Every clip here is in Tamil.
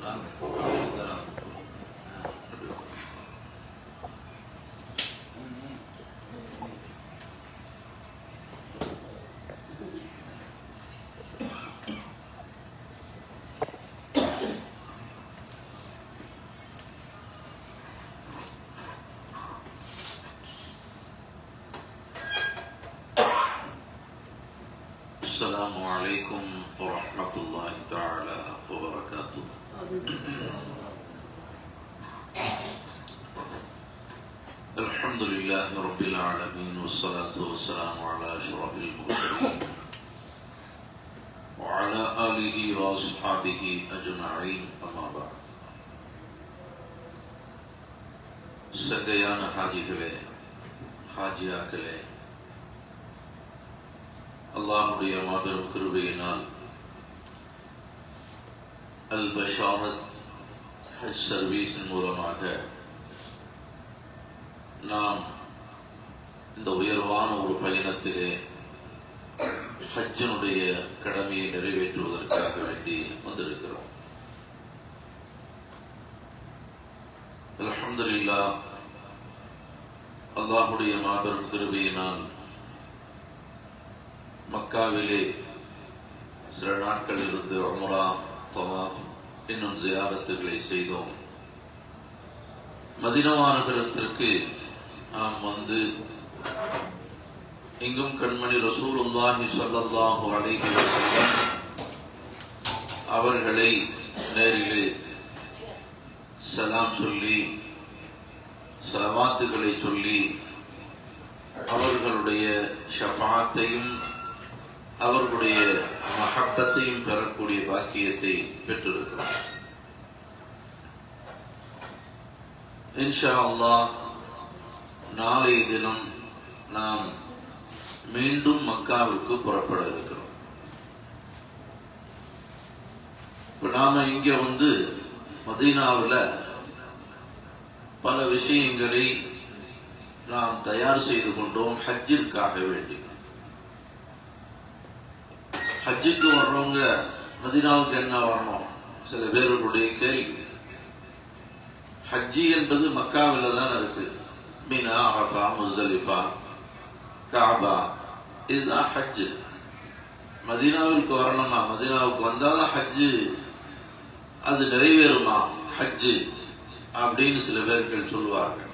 السلام عليكم ورحمة الله تعالى وبركاته الحمد لله رب العالمين والصلاة والسلام على أشرف المرسلين وعلى آله وأصحابه أجمعين أما بعد சங்கையான ஹாஜிகளே ஹாஜியாக்களே அல்லாஹுடைய மாபெரும் கிருபையினால் அல் பஷாரத் ஹஜ் சர்வீஸின் மூலமாக நாம் இந்த உயர்வான ஒரு பயணத்திலே ஹஜ்ஜனுடைய கடமையை நிறைவேற்றுவதற்காக வேண்டி வந்திருக்கிறோம் அல்ஹம்துலில்லா அல்லாஹுடைய மாபெரும் கிருபையினால் மக்காவிலே சில நாட்கள் இருந்து உம்ரா தவாப் இன்னும் ஜியாரத்துகளை செய்தோம் மதினவா நகரத்திற்கு நாம் வந்து இங்கும் கண்மணி ரசூலுல்லாஹி ஸல்லல்லாஹு அலைஹி வஸல்லம் அவர்களை நேரிலே சலாம் சொல்லி சலவாத்துகளை சொல்லி அவர்களுடைய ஷஃபாத்தையும் அவர்களுடைய மகப்பத்தையும் பெறக்கூடிய பாக்கியத்தை பெற்றிருக்கிறோம் இன்ஷா அல்லாஹ் நாளைய தினம் நாம் மீண்டும் மக்காவுக்கு புறப்பட இருக்கிறோம் இப்ப நாம இங்க வந்து மதீனாவில் பல விஷயங்களை நாம் தயார் செய்து கொண்டோம் ஹஜ்ஜிற்காக வேண்டி ஹஜ்ஜுக்கு வர்றவங்க மதினாவுக்கு என்ன வரணும் சில பேர்களுடைய கேள்வி ஹஜ்ஜி என்பது மக்காவில் தான் இருக்கு மீனா அரபா முஸ்தலிஃபா காபா இதுதான் ஹஜ்ஜு மதீனாவிற்கு வரணுமா மதீனாவுக்கு வந்தாதான் ஹஜ்ஜு அது நிறைவேறுமா ஹஜ்ஜு அப்படின்னு சில பேர்கள் சொல்லுவார்கள்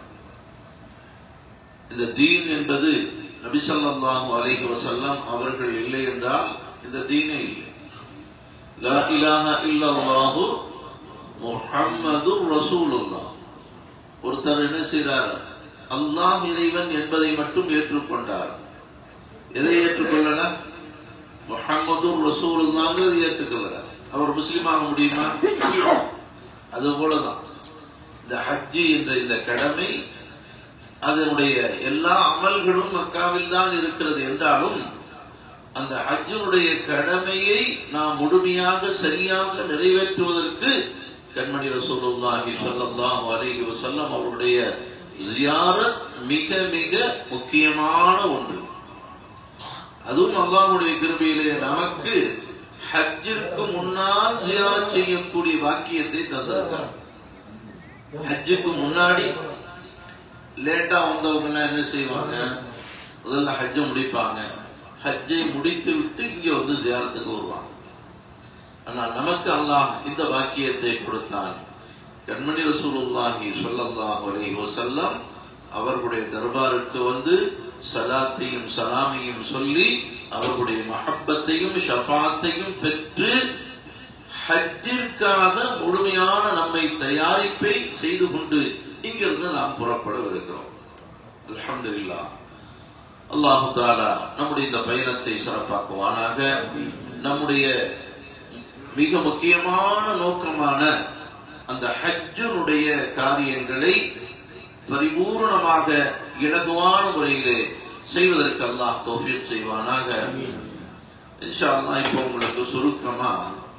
இந்த தீன் என்பது நபிசல்லாஹு அலைஹி வசல்லம் அவர்கள் இல்லை என்றால் இந்த தீனே இல்லை லா இலாஹ இல்லல்லாஹு முஹம்மது ரசூலுல்லாஹ் ஒருத்தர் என்ன செய்றார் அல்லாஹ் இறைவன் என்பதை மட்டும் ஏற்றுக்கொண்டார் எதை ஏற்றுக்கொள்ளல முஹம்மது ரசூலுல்லாங்கிறது ஏற்றுக்கொள்ளல அவர் முஸ்லீம் ஆக முடியுமா அது போலதான் இந்த ஹஜ்ஜி என்ற இந்த கடமை அதனுடைய எல்லா அமல்களும் மக்காவில் தான் இருக்கிறது என்றாலும் அந்த ஹஜ்ஜனுடைய கடமையை நாம் முழுமையாக சரியாக நிறைவேற்றுவதற்கு கண்மணி ரசூலுல்லாஹி ஸல்லல்லாஹு அலைஹி வஸல்லம் அவருடைய ஜியாரத் மிக மிக முக்கியமான ஒன்று அதுவும் அல்லாஹ்வுடைய கிருபையிலே நமக்கு ஹஜ்ஜிற்கு முன்னால் ஜியாரத் செய்யக்கூடிய வாக்கியத்தை தந்திருக்கிறார் ஹஜ்ஜுக்கு முன்னாடி லேட்டா வந்தவங்க என்ன செய்வாங்க முதல்ல ஹஜ்ஜை முடிப்பாங்க ஹஜ்ஜை முடித்து விட்டு இங்க வந்து ஜியாரத்துக்கு வருவாங்க ஆனால் நமக்கு அல்லாஹ் இந்த வாக்கியத்தை கொடுத்தான் கண்மணி ரசூலுல்லாஹி ஸல்லல்லாஹு அலைஹி வஸல்லம் அவர்களுடைய தர்பாருக்கு வந்து சலாத்தையும் சலாமையும் சொல்லி அவர்களுடைய மஹப்பத்தையும் ஷஃபாத்தையும் பெற்று ஹஜ்ஜிற்காக முழுமையான நம்மை தயாரிப்பை செய்து கொண்டு இங்கிருந்து நாம் புறப்படவிருக்கிறோம் அல்ஹம்துலில்லாஹ் அல்லாஹு தாலா நம்முடைய இந்த பயணத்தை சிறப்பாக்குவானாக நம்முடைய மிக முக்கியமான நோக்கமான அந்த ஹஜ்ஜனுடைய காரியங்களை பரிபூர்ணமாக இலகுவான முறையிலே செய்வதற்கு அல்லாஹ் தௌஃபீக் செய்வானாக இன்ஷா அல்லாஹ் இப்போ உங்களுக்கு சுருக்கமா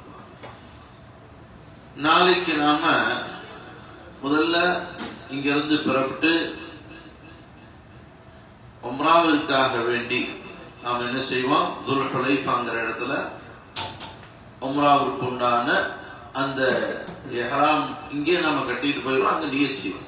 நாளைக்கு நாம முதல்ல இங்கிருந்து புறப்பட்டு உம்ராவிற்காக வேண்டி நாம் என்ன செய்வோம் துல் ஹுலைஃபாங்கிற இடத்துல உம்ராவிற்கு உண்டான அந்த எஹ்ராம் இங்கே நாம கட்டிட்டு போயிடும் அங்க நியத் செய்வோம்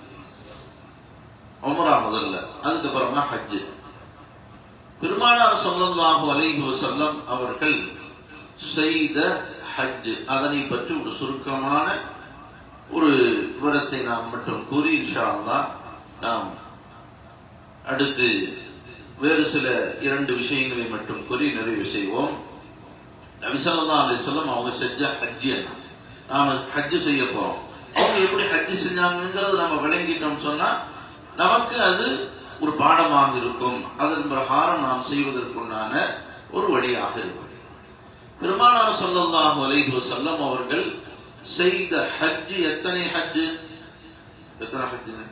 உம்ரா முதல்ல அதுக்கப்புறமா ஹஜ் பெருமானார் ஸல்லல்லாஹு அலைஹி வஸல்லம் அவர்கள் செய்த ஹஜ் அதனை பற்றி ஒரு சுருக்கமான ஒரு விவரத்தை நாம் மட்டும் கூறி இன்ஷா அல்லாஹ் நாம் அடுத்து வேறு சில இரண்டு விஷயங்களை மட்டும் கூறி நிறைவு செய்வோம் நபிசல்லா அலிஸ்லாம் அவங்க செஞ்ச ஹஜ் என்ன நாம ஹஜ் செய்ய போறோம் அவங்க எப்படி ஹஜ் செஞ்சாங்கிறது நம்ம விளங்கிட்டோம் சொன்னா நமக்கு அது ஒரு பாடமாக இருக்கும் அதன் பிரகாரம் நாம் செய்வதற்குண்டான ஒரு வழியாக இருக்கும் பெருமானார் ஸல்லல்லாஹு அலைஹி வஸல்லம் அவர்கள் செய்த ஹஜ் எத்தனை ஹஜ் எத்தனை ஹஜ்ஜுங்க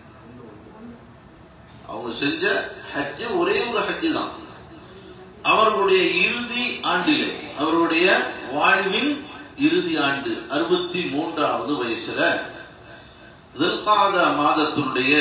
அவங்க செஞ்ச ஹஜ் ஒரே ஒரு ஹஜ் தான் அவர்களுடைய இறுதி ஆண்டிலே அவருடைய வாழ்வின் இறுதி ஆண்டு அறுபத்தி மூன்றாவது வயசுல தில்காத மாதத்தினுடைய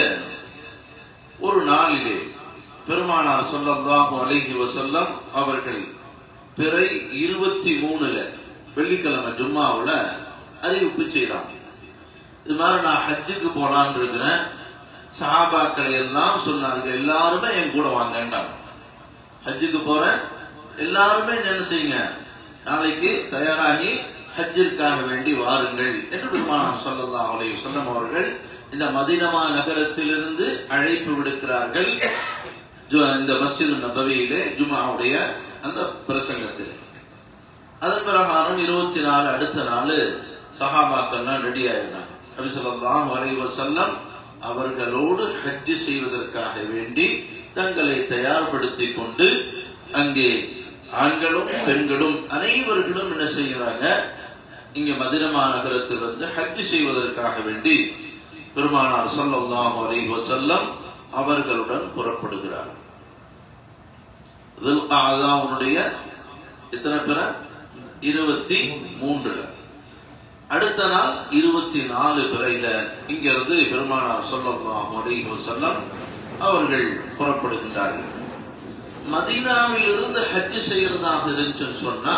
ஒரு நாளிலே பெருமானார் ஸல்லல்லாஹு அலைஹி வஸல்லம் அவர்கள் பிறை இருபத்தி மூணுல வெள்ளிக்கிழமை ஜும்மாவுல அறிவிப்பு செய்றாங்க இது மாதிரி நான் ஹஜ்ஜுக்கு போலான்னு இருக்கிறேன் சஹாபாக்களை எல்லாம் சொன்னாங்க எல்லாருமே என் கூட வாங்கன்றாங்க ஹஜ்ஜுக்கு போறேன் எல்லாருமே என்ன செய்யுங்க நாளைக்கு தயாராகி ஹஜ்ஜிற்காக வேண்டி வாருங்கள் என்று பெருமானார் ஸல்லல்லாஹு அலைஹி வஸல்லம் அவர்கள் இந்த மதீனமா நகரத்திலிருந்து அழைப்பு விடுக்கிறார்கள் ஜு- இந்த மஸ்ஜித் நபவியிலே ஜும்மாவுடைய அந்த பிரசங்கத்தில் அதன் பிரகாரம் இருபத்தி நாலு அடுத்த நாள் சஹாபாக்கள்லாம் ரெடி ஆயிருந்தாங்க நபி ஸல்லல்லாஹு அலைஹி வஸல்லம் அவர்களோடு ஹஜ் செய்வதற்காக வேண்டி தங்களை தயார்படுத்திக் கொண்டு அங்கே ஆண்களும் பெண்களும் அனைவர்களும் என்ன செய்கிறாங்க இங்க மதினமா நகரத்தில் வந்து ஹஜ் செய்வதற்காக வேண்டி பெருமானார் ஸல்லல்லாஹு அலைஹி வஸல்லம் அவர்களுடன் புறப்படுகிறார் துல்காதாவுடைய எத்தனை பேர இருபத்தி மூன்றுல அடுத்த நாள் இருபத்தி நாலு பிறையில இங்கிருந்து பெருமானார் ஸல்லல்லாஹு அலைஹி வஸல்லம் அவர்கள் புறப்படுகின்றார்கள் மதீனாவில் இருந்து ஹஜ் செய்யறதாக இருந்துச்சுன்னு சொன்னா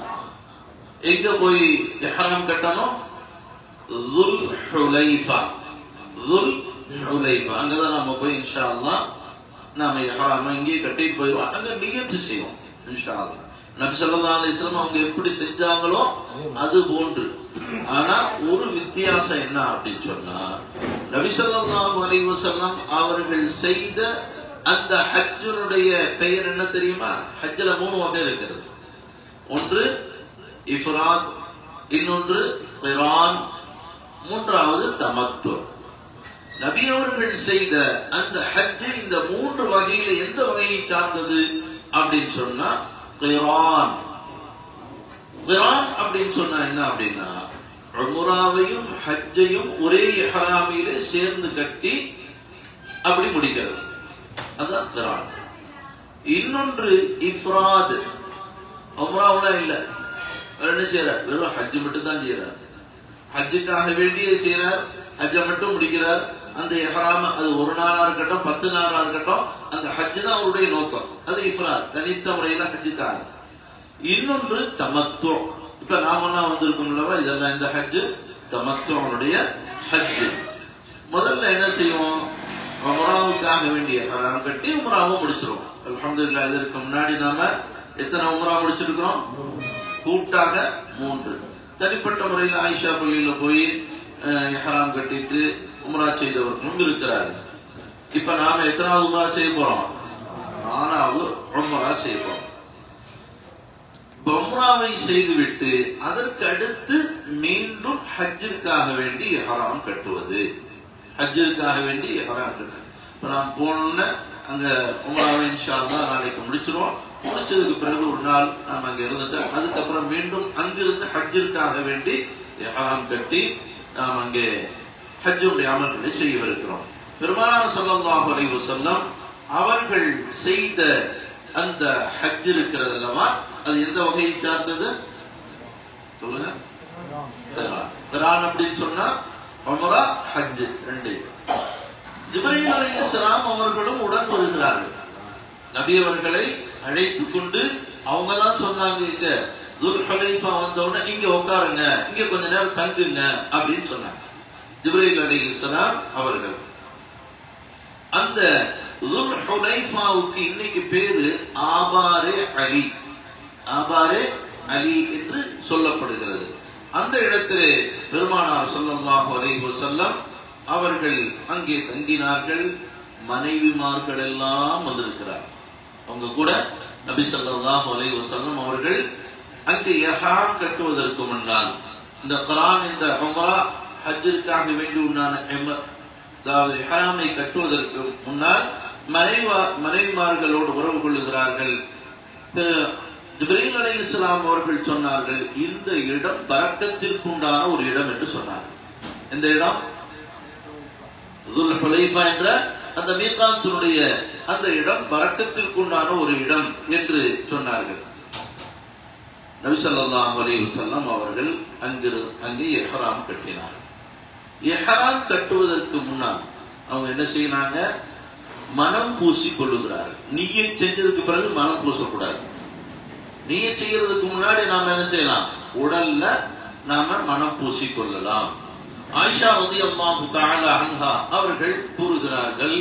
எங்க போய் இஹ்ராம் கட்டணும் துல் ஹுலைஃபா துல் ஹுலைஃபா அங்கதான் நம்ம போய் இன்ஷா அல்லாஹ் நாம இஹ்ராம் இங்கே கட்டிட்டு போயிடுவோம் அங்க நியத்து செய்வோம் இன்ஷா அல்லாஹ் நபி ஸல்லல்லாஹு அலைஹி வஸல்லம் அவங்க எப்படி செஞ்சாங்களோ அது போன்று ஆனா ஒரு வித்தியாசம் என்ன அப்படின்னு சொன்னா நபி ஸல்லல்லாஹு அலைஹி வஸல்லம் அவர்கள் செய்த அந்த ஹஜ்ஜுடைய பெயர் என்ன தெரியுமா ஹஜ்ஜில் மூணு வகை இருக்கிறது ஒன்று இஃப்ராத் இன்னொன்று கிரான் மூன்றாவது தமத்து நபி அவர்கள் செய்த அந்த ஹஜ் இந்த மூன்று வகையில எந்த வகையை சார்ந்தது அப்படின்னு சொன்னா கிரான் கிரான் அப்படின்னு சொன்னா என்ன அப்படின்னா உம்ராவையும் ஹஜ்ஜையும் ஒரே இஹ்ராமிலே சேர்ந்து கட்டி அப்படி முடிக்கிறது அதான் கிரான் இன்னொன்று இஃப்ராத் உம்ராவுல இல்ல அவர் என்ன செய்யறார் வெறும் ஹஜ் மட்டும் தான் செய்யறார் ஹஜ்ஜுக்காக வேண்டியே செய்யறார் ஹஜ்ஜை மட்டும் முடிக்கிறார் அந்த இஹ்ராம் அது ஒரு நாளா இருக்கட்டும் பத்து நாளா இருக்கட்டும் அந்த ஹஜ் தான் அவருடைய நோக்கம் அது இஃப்ராத் தனித்த முறையில ஹஜ்ஜுக்காக இன்னொன்று தமத்துவ இப்ப நாமெல்லாம் வந்திருக்கோம் அல்லவா இதெல்லாம் இந்த ஹஜ் தமத்துவனுடைய ஹஜ் முதல்ல என்ன செய்வோம் உம்ராவுக்காக வேண்டிய ஹராம் கட்டி உம்ராவும் முடிச்சிருவோம் அல்ஹம்துலில்லாஹ் இதற்கு முன்னாடி நாம எத்தனை உம்ரா முடிச்சிருக்கிறோம் கூட்டாக மூன்று தனிப்பட்ட முறையில் ஆயிஷா பள்ளியில போய் அஹ், இஹ்ராம் கட்டிட்டு உம்ரா செய்தவர்களும் இருக்கிறார்கள் இப்ப நாம எத்தனாவது உம்ரா செய்ய போறோம் நாலாவது உம்ரா செய்ய போறோம் உம்ராவை செய்துவிட்டு அதற்கு அடுத்து மீண்டும் ஹஜ்ஜிற்காக வேண்டி ஹராம் கட்டுவது ஹஜ்ஜிற்காக வேண்டி ஹராம் கட்டுவது இப்ப நாம் போனோம்னா அங்க உம்ராவை இன்ஷா அல்லாஹ் நாளைக்கு முடிச்சிருவோம் முடிச்சதுக்கு பிறகு ஒரு நாள் நாம் அங்க இருந்துட்டு அதுக்கப்புறம் மீண்டும் அங்கிருந்து ஹஜ்ஜிற்காக வேண்டி ஹராம் கட்டி நாம் அங்கே ஹஜ்ஜுடைய அமல்களை செய்யவிருக்கிறோம் பெருமானார் ஸல்லல்லாஹு அலைஹி வஸல்லம் அவர்கள் செய்த அந்த ஹஜ் இருக்கிறது அல்லவா அது எந்த வகையை சார்ந்தது சொல்லுங்க கிரான். கிரான் அப்படின்னு சொன்னா உம்ரா ஹஜ் ரெண்டு ஜிப்ரீல் அலைஹிஸ்ஸலாம் அவர்களும் உடன் வருகிறார்கள் நபி அவர்களை அழைத்துக் கொண்டு அவங்க தான் சொன்னாங்க இங்க துல் ஹலைஃபா வந்த உடனே இங்க உட்காருங்க இங்க கொஞ்ச நேரம் தங்குங்க அப்படின்னு சொன்னாங்க ஜிப்ரீல் அலைஹிஸ்ஸலாம் அவர்கள் அந்த துல் ஹுலைஃபாவுக்கு இன்னைக்கு பேரு ஆபாரே அலி ஆபாரே அலி என்று சொல்லப்படுகிறது அந்த இடத்திலே பெருமானார் ஸல்லல்லாஹு அலைஹி வஸல்லம் அவர்கள் அங்கே தங்கினார்கள் மனைவிமார்கள் எல்லாம் வந்திருக்கிறார் அவங்க கூட நபி ஸல்லல்லாஹு அலைஹி வஸல்லம் அவர்கள் அங்கே இஹ்ராம் கட்டுவதற்கு முன்னால் இந்த குர்ஆன் என்ற உம்ரா ஹஜ்ஜிற்காக வேண்டி உண்டான எம- அதாவது இஹ்ராமை கட்டுவதற்கு முன்னால் மனைவா மனைவிமார்களோடு உறவு கொள்ளுகிறார்கள் அஹ் ஜிப்ரீல் அலைஹிஸ்ஸலாம் அவர்கள் சொன்னார்கள் இந்த இடம் பரக்கத்திற்குண்டான ஒரு இடம் என்று சொன்னார்கள் இந்த இடம் துல் ஹுலைஃபா என்ற அந்த மீகாத்தினுடைய அந்த இடம் பரக்கத்திற்குண்டான ஒரு இடம் என்று சொன்னார்கள் நபி ஸல்லல்லாஹு அலைஹி வஸல்லம் அவர்கள் அங்கிரு அங்கே இஹ்ராம் கட்டினார் இஹ்ராம் கட்டுவதற்கு முன்னால் அவங்க என்ன செய்யறாங்க மனம் பூசி கொள்ளுகிறார்கள் நீயை செஞ்சதுக்கு பிறகு மனம் பூசக்கூடாது நீயை செய்யறதுக்கு முன்னாடி நாம என்ன செய்யலாம் உடல்ல நாம மனம் பூசி கொள்ளலாம் ஆயிஷா ரலியல்லாஹு தஆலா அன்ஹா அவர்கள் கூறுகிறார்கள்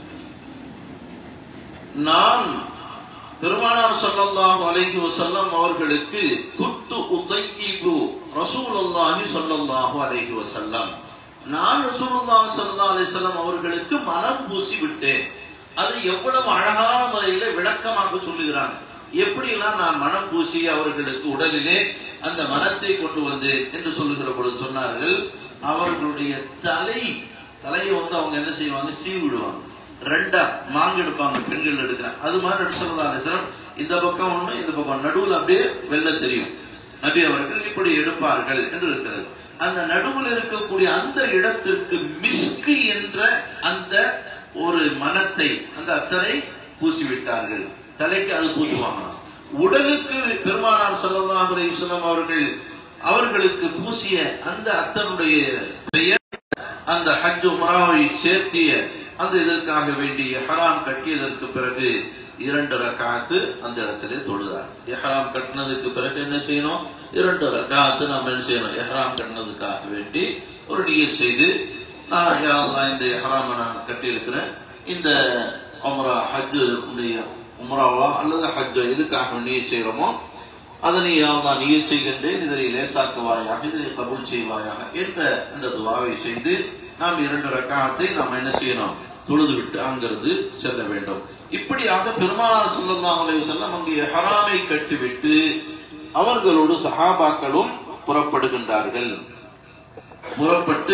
நான் பெருமானார் ஸல்லல்லாஹு அலைஹி வஸல்லம் அவர்களுக்கு குத்து உதையிபு ரசூலுல்லாஹி ஸல்லல்லாஹு அலைஹி வஸல்லம் நான் ரசூலுல்லாஹி ஸல்லல்லாஹு அலைஹி வஸல்லம் அவர்களுக்கு மனம் பூசி விட்டேன் அது எவ்வளவு அழகான முறையில விளக்கமாக சொல்லுகிறாங்க எப்படியெல்லாம் நான் மனம் பூசி அவர்களுக்கு உடலிலே அந்த மனத்தை கொண்டு வந்தேன் என்று சொல்லுகிற பொழுது சொன்னார்கள் அவர்களுடைய தலை தலையை வந்து அவங்க என்ன செய்வாங்க சீவி விடுவாங்க ரெண்டா மாங்கு எடுப்பாங்க பெண்கள் எடுக்கிறாங்க அது மாதிரி நடிச்சலாம் இந்த பக்கம் ஒண்ணு இந்த பக்கம் நடுவுல அப்படியே வெள்ள தெரியும் நபி அவர்கள் இப்படி எடுப்பார்கள் என்று இருக்கிறது அந்த நடுவில் இருக்கக்கூடிய அந்த இடத்திற்கு மிஸ்கு என்ற அந்த ஒரு மனத்தை அந்த அத்தனை பூசிவிட்டார்கள் தலைக்கு அது பூசுவாங்க உடலுக்கு பெருமானார் ஸல்லல்லாஹு அலைஹி வஸல்லம் அவர்கள் அவர்களுக்கு பூசிய அந்த அத்தனுடைய பெயர் அந்த ஹஜ் உம்ராவை சேர்த்திய அந்த இதற்காக வேண்டி ஹராம் கட்டியதற்கு பிறகு இரண்டு ரக்காத்து அந்த இடத்திலே தொழுதார் எஹராம் கட்டினதுக்கு பிறகு என்ன செய்யணும் இரண்டு ரக்காத்து நாம் என்ன செய்யணும் எஹராம் கட்டினதுக்காக வேண்டி ஒரு நியத் செய்து நான் யா அல்லாஹ் இந்த எஹராமை நான் கட்டியிருக்கிறேன் இந்த உம்ரா ஹஜ் உடைய உம்ராவா அல்லது ஹஜ் எதுக்காக நியத் செய்யறோமோ அதனை யாழ்லா நீ செய்கின்றேன் இதனை லேசாக்குவாயாக இதனை கபூல் செய்வாயாக என்ற இந்த துவாவை செய்து நாம் இரண்டு ரக்காத்தை நாம் என்ன செய்யணும் தொழுது விட்டு அங்கிருந்து செல்ல வேண்டும் இப்படியாக பெருமானார் ஸல்லல்லாஹு அலைஹி வஸல்லம் அங்கே ஹராமை கட்டிவிட்டு அவர்களோடு சஹாபாக்களும் புறப்படுகின்றார்கள் புறப்பட்டு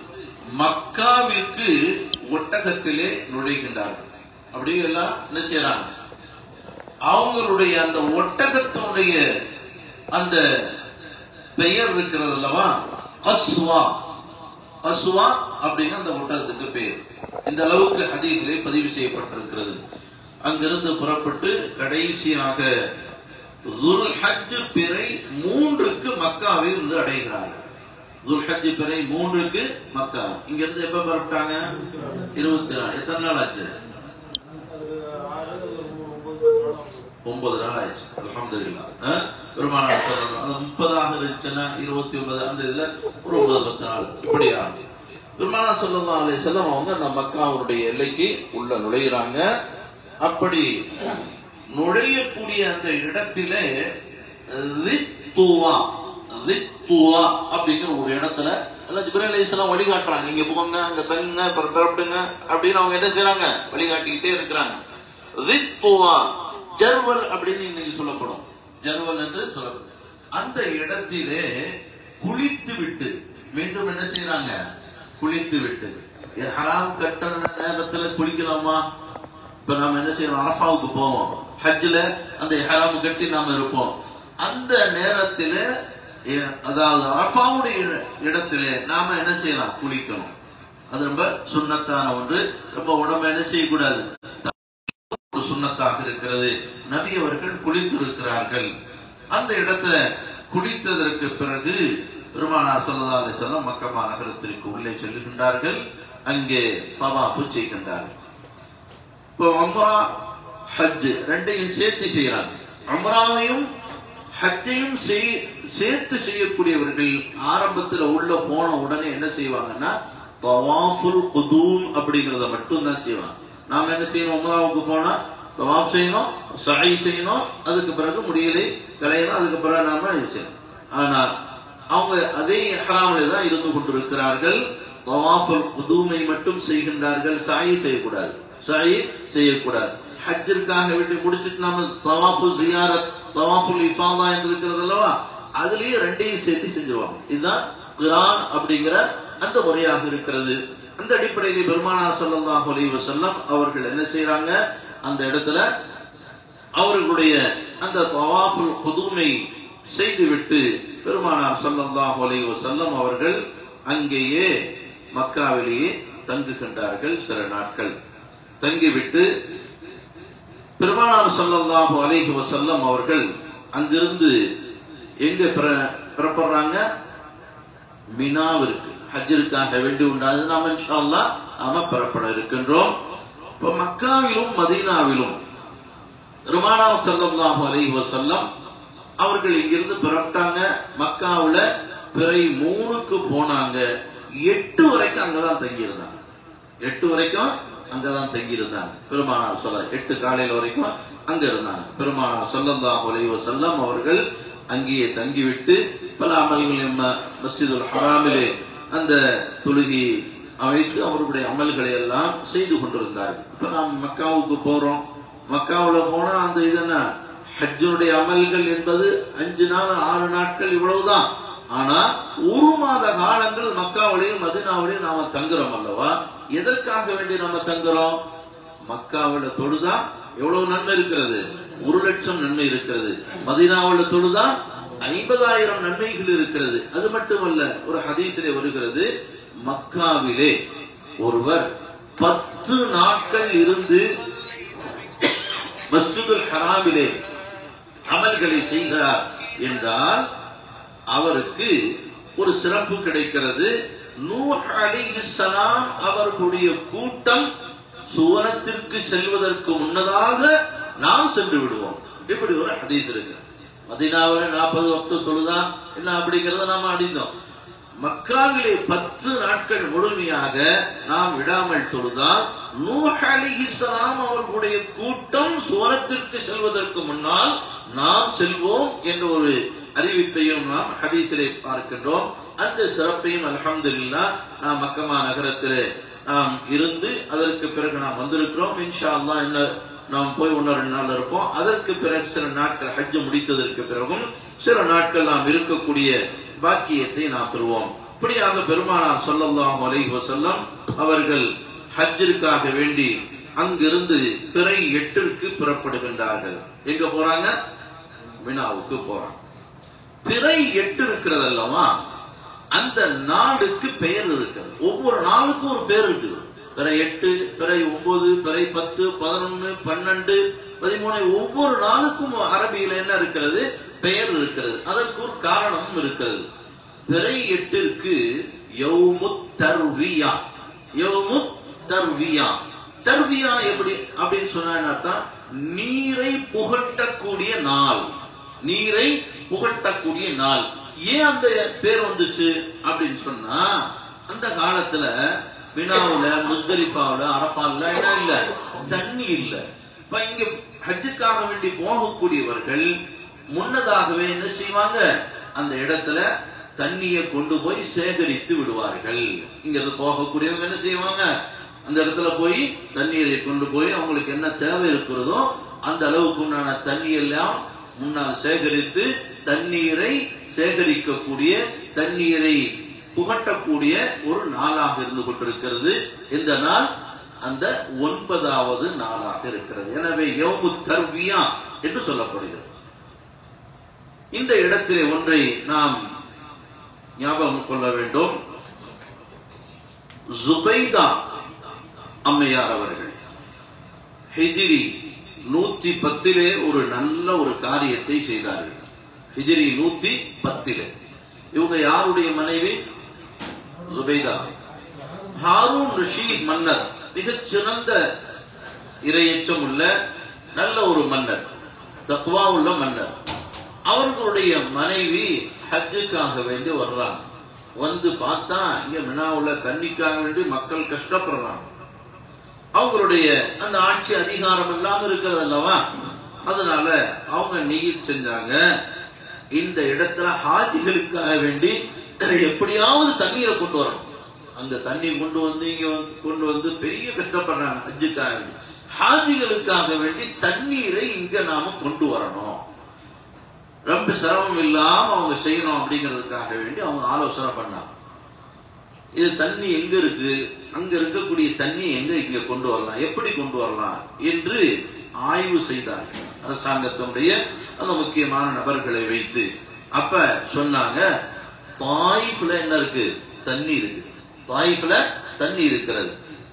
மக்காவிற்கு ஒட்டகத்திலே நுழைகின்றார்கள் அப்படியே எல்லாம் என்ன செய்யறாங்க அவங்களுடைய அந்த ஒட்டகத்தினுடைய அந்த பெயர் இருக்கிறது அல்லவா கஸ்வா கஸ்வா அப்படிங்கிற அந்த ஒட்டகத்துக்கு பெயர் இந்த அளவுக்கு ஹதீஸிலே பதிவு செய்யப்பட்டிருக்கிறது அங்கிருந்து புறப்பட்டு கடைசியாக துல்ஹஜ் பிறை மூன்றுக்கு மக்காவை வந்து அடைகிறார்கள் துல்ஹஜ் பிறை மூன்றுக்கு மக்கா இங்க இருந்து எப்ப புறப்பட்டாங்க இருபத்தி நாலு எத்தனை நாள் ஆச்சு ஒன்பது நாள் ஆயிடுச்சு அல்ஹம்துலில்லாஹ் பெருமானார் சொல்றாங்க அது முப்பதாக இருந்துச்சுன்னா இருபத்தி ஒன்பது அந்த இதுல ஒரு ஒன்பது பத்து நாள் இப்படி ஆகும் பெருமானார் ஸல்லல்லாஹு அலைஹி வஸல்லம் அவங்க அந்த மக்காவுடைய எல்லைக்கு உள்ள நுழையிறாங்க அப்படி நுழையக்கூடிய அந்த இடத்திலே ரித்துவா ரித்துவா அப்படிங்கிற ஒரு இடத்துல எல்லாம் ஜிப்ரீல் அலைஹிஸ்ஸலாம் வழிகாட்டுறாங்க இங்க போங்க அங்க தங்குங்க அப்புறம் புறப்படுங்க அப்படின்னு அவங்க என்ன செய்றாங்க வழிகாட்டிக்கிட்டே இருக்கிறாங்க ரித்துவா ஜர்வல் அப்படின்னு இன்னைக்கு சொல்லப்படும் ஜர்வல் என்று சொல்லப்படும் அந்த இடத்திலே குளித்து விட்டு மீண்டும் என்ன செய்யறாங்க குளித்து விட்டு இது ஹராம் கட்டுற நேரத்துல குளிக்கலாமா இப்ப நாம என்ன செய்யறோம் அரஃபாவுக்கு போவோம் ஹஜ்ல அந்த ஹராம் கட்டி நாம இருப்போம் அந்த நேரத்தில எ- அதாவது அரஃபாவுடைய இடத்திலே நாம என்ன செய்யலாம் குளிக்கணும் அது ரொம்ப சுண்ணத்தான ஒன்று ரொம்ப உடம்ப என்ன செய்யக்கூடாது ஒரு சுண்ணத்தாக இருக்கிறது நபி அவர்கள் குளித்திருக்கிறார்கள் அந்த இடத்துல குளித்ததற்கு பிறகு பெருமானார் ஸல்லல்லாஹு அலைஹி வஸல்லம் மக்கமா நகரத்திற்கு உள்ளே செல்லுகின்றார்கள் அங்கே தவாஃபு செய்கின்றார்கள் இப்போ உம்ரா ஹஜ் ரெண்டையும் சேர்த்து செய்யறாங்க உம்ராவையும் ஹஜ்ஜையும் செய்- சேர்த்து செய்யக்கூடியவர்கள் ஆரம்பத்துல உள்ள போன உடனே என்ன செய்வாங்கன்னா தவாஃபுல் குதூம் அப்படிங்கறத மட்டும் தான் செய்வாங்க நாம என்ன செய்யணும் உமராவுக்கு போனா தவாஃப் செய்யணும் சஹை செய்யணும் அதுக்கு பிறகு முடியலை கலையணும் அதுக்கு பிறகு நாம இது செய்யணும் ஆனா அவங்க அதே ஹராமில் தான் இருந்து கொண்டிருக்கிறார்கள் தவாஃபுல் குதூமை மட்டும் செய்கின்றார்கள் சாயி செய்யக்கூடாது சாயி செய்யக்கூடாது ஹஜ்ஜிற்காக வேண்டி முடிச்சிட்டு நாம தவாஃபு ஜியாரத் தவாஃபுல் இஃபாதா என்று இருக்கிறது அல்லவா அதுலயே ரெண்டையும் சேர்த்து செஞ்சிருவாங்க இதுதான் குரான் அப்படிங்கிற அந்த முறையாக இருக்கிறது அந்த அடிப்படையில் பெருமானார் ஸல்லல்லாஹு அலைஹி வஸல்லம் அவர்கள் என்ன செய்றாங்க அந்த இடத்துல அவர்களுடைய அந்த தவாஃபுல் குதுமை செய்துவிட்டு பெருமானார் ஸல்லல்லாஹு அலைஹி வஸல்லம் அவர்கள் அங்கேயே மக்காவிலேயே தங்குகின்றார்கள் சில நாட்கள் தங்கிவிட்டு பெருமானார் ஸல்லல்லாஹு அலைஹி வஸல்லம் அவர்கள் அங்கிருந்து எங்க பிற- புறப்படுறாங்க மினாவிற்கு ஹஜ்ஜிற்காக வேண்டி உண்டாது நாம் இன்ஷா அல்லாஹ் நாம பெறப்பட இருக்கின்றோம் இப்ப மக்காவிலும் மதீனாவிலும் பெருமானார் ஸல்லல்லாஹு அலைஹி வஸல்லம் அவர்கள் இங்கிருந்து புறப்பட்டாங்க மக்காவுல பிறை மூணுக்கு போனாங்க எட்டு வரைக்கும் அங்கதான் தங்கி இருந்தாங்க எட்டு வரைக்கும் அங்கதான் தங்கி இருந்தாங்க பெருமானார் சொல்ல எட்டு காலையில வரைக்கும் அங்க இருந்தாங்க பெருமானார் ஸல்லல்லாஹு அலைஹி வஸல்லம் அவர்கள் அங்கேயே தங்கிவிட்டு பல அமல்கள் ம- மஸ்ஜிதுல் ஹராமிலே அந்த தொழுகை அமைத்து அவர்களுடைய அமல்களை எல்லாம் செய்து கொண்டிருந்தார்கள் இப்ப நாம் மக்காவுக்கு போறோம் மக்காவுல போனா அந்த இது என்ன ஹஜ்ஜுடைய அமல்கள் என்பது அஞ்சு நாள் ஆறு நாட்கள் இவ்வளவுதான் ஆனா ஒரு மாத காலங்கள் மக்காவிலையும் மதினாவிலையும் நாம தங்குறோம் அல்லவா எதற்காக வேண்டி நாம தங்குறோம் மக்காவுல தொழுதா எவ்வளவு நன்மை இருக்கிறது ஒரு லட்சம் நன்மை இருக்கிறது மதினாவுல தொழுதா ஐம்பதாயிரம் நன்மைகள் இருக்கிறது அது மட்டுமல்ல ஒரு ஹதீஸிலே வருகிறது மக்காவிலே ஒருவர் பத்து நாட்கள் இருந்து மஸ்ஜிதுல் ஹராமிலே அமல்களை செய்கிறார் என்றால் அவருக்கு ஒரு சிறப்பு கிடைக்கிறது நூஹ் அலைஹிஸ்ஸலாம் அவர்களுடைய கூட்டம் சுவனத்திற்கு செல்வதற்கு முன்னதாக நாம் சென்று விடுவோம் இப்படி ஒரு ஹதீஸ் இருக்கு மதினாவில நாற்பது வக்து தொழுதா என்ன அப்படிங்கறத நாம அடிந்தோம் மக்காவிலே பத்து நாட்கள் முழுமையாக நாம் விடாமல் தொழுதால் நூஹ் அலைஹிஸ்ஸலாம் அவர்களுடைய கூட்டம் சுவனத்திற்கு செல்வதற்கு முன்னால் நாம் செல்வோம் என்ற ஒரு அறிவிப்பையும் நாம் ஹதீஸிலே பார்க்கின்றோம் அந்த சிறப்பையும் அல்ஹம்துலில்லாஹ் நாம் மக்கமா நகரத்திலே நாம் இருந்து அதற்கு பிறகு நாம் வந்திருக்கிறோம் இன்ஷா அல்லாஹ் என்ன நாம் போய் ஒன்று ரெண்டு நாள் இருப்போம் அதற்கு பிறகு சில நாட்கள் ஹஜ் முடித்ததற்கு பிறகும் சில நாட்கள் நாம் இருக்கக்கூடிய பாக்கியத்தை நாம் பெறுவோம் இப்படியாக பெருமானார் ஸல்லல்லாஹு அலைஹி வஸல்லம் அவர்கள் ஹஜ்ஜிற்காக வேண்டி அங்கிருந்து பிறை எட்டிற்கு புறப்படுகின்றார்கள் எங்க போறாங்க மினாவுக்கு போறாங்க பிறை எட்டு இருக்கிறது அல்லவா அந்த நாடுக்கு பெயர் இருக்கிறது ஒவ்வொரு நாளுக்கும் ஒரு பேர் இருக்குது பிறை எட்டு பிறை ஒன்பது பிறை பத்து பதினொன்னு பன்னெண்டு பதிமூணு ஒவ்வொரு நாளுக்கும் அரபியில என்ன இருக்கிறது பெயர் இருக்கிறது அதற்கு ஒரு காரணமும் இருக்கிறது பிறை எட்டிற்கு யௌமுத் தர்வியா யௌமுத் தர்வியா தர்வியா எப்படி அப்படின்னு சொன்னா என்ன அர்த்தம்? நீரை புகட்டக்கூடிய நாள் நீரை புகட்டக்கூடிய நாள் ஏன் அந்த பேர் வந்துச்சு அப்படின்னு சொன்னா அந்த காலத்துல வினாவுல முஸ்தலிஃபாவுல அரஃபால என்ன இல்ல தண்ணி இல்ல இப்ப இங்க ஹஜ்ஜுக்காக வேண்டி போகக்கூடியவர்கள் முன்னதாகவே என்ன செய்வாங்க அந்த இடத்துல தண்ணியை கொண்டு போய் சேகரித்து விடுவார்கள் இங்க இருந்து போகக்கூடியவங்க என்ன செய்வாங்க அந்த இடத்துல போய் தண்ணீரை கொண்டு போய் அவங்களுக்கு என்ன தேவை இருக்கிறதோ அந்த அளவுக்கு உண்டான தண்ணி எல்லாம் முன்னால் சேகரித்து தண்ணீரை சேகரிக்கக்கூடிய தண்ணீரை புகட்டக்கூடிய ஒரு நாளாக இருந்து கொண்டிருக்கிறது இந்த நாள் அந்த ஒன்பதாவது நாளாக இருக்கிறது எனவே யோமு தர்வியா என்று சொல்லப்படுகிறது இந்த இடத்திலே ஒன்றை நாம் ஞாபகம் கொள்ள வேண்டும் ஜுபைதா அம்மையார் அவர்கள் ஹிஜிரி நூத்தி பத்திலே ஒரு நல்ல ஒரு காரியத்தை செய்தார்கள் ஹிஜிரி நூத்தி பத்திலே இவங்க யாருடைய மனைவி ஜுபைதா ஹாரூன் ரஷீத் மன்னர் மிகச் சிறந்த இரையச்சம் உள்ள நல்ல ஒரு மன்னர் தக்வா உள்ள மன்னர் அவர்களுடைய மனைவி ஹஜ்ஜுக்காக வேண்டி வர்றாங்க வந்து பார்த்தா இங்க மினாவுல தண்ணிக்காக வேண்டி மக்கள் கஷ்டப்படுறாங்க அவங்களுடைய அந்த ஆட்சி அதிகாரம் இல்லாம இருக்கிறது அல்லவா அதனால அவங்க நீர் செஞ்சாங்க இந்த இடத்துல ஹாஜிகளுக்காக வேண்டி எப்படியாவது தண்ணீரை கொண்டு வரணும் அங்க தண்ணீர் கொண்டு வந்து இங்க வந்து கொண்டு வந்து பெரிய கஷ்டப்படுறாங்க ஹஜ்ஜுக்காக வேண்டி ஹாஜிகளுக்காக வேண்டி தண்ணீரை இங்க நாம கொண்டு வரணும் ரொம்ப சிரமம் இல்லாம அவங்க செய்யணும் அப்படிங்கிறதுக்காக வேண்டி அவங்க ஆலோசனை பண்ணாங்க இது தண்ணி எங்க இருக்கு அங்க இருக்கக்கூடிய தண்ணி எங்க இங்க கொண்டு வரலாம் எப்படி கொண்டு வரலாம் என்று ஆய்வு செய்தார்கள் அரசாங்கத்தினுடைய அந்த முக்கியமான நபர்களை வைத்து அப்ப சொன்னாங்க தாயிஃப்ல என்ன இருக்கு தண்ணி இருக்கு தாயிஃப்ல தண்ணி இருக்கிறது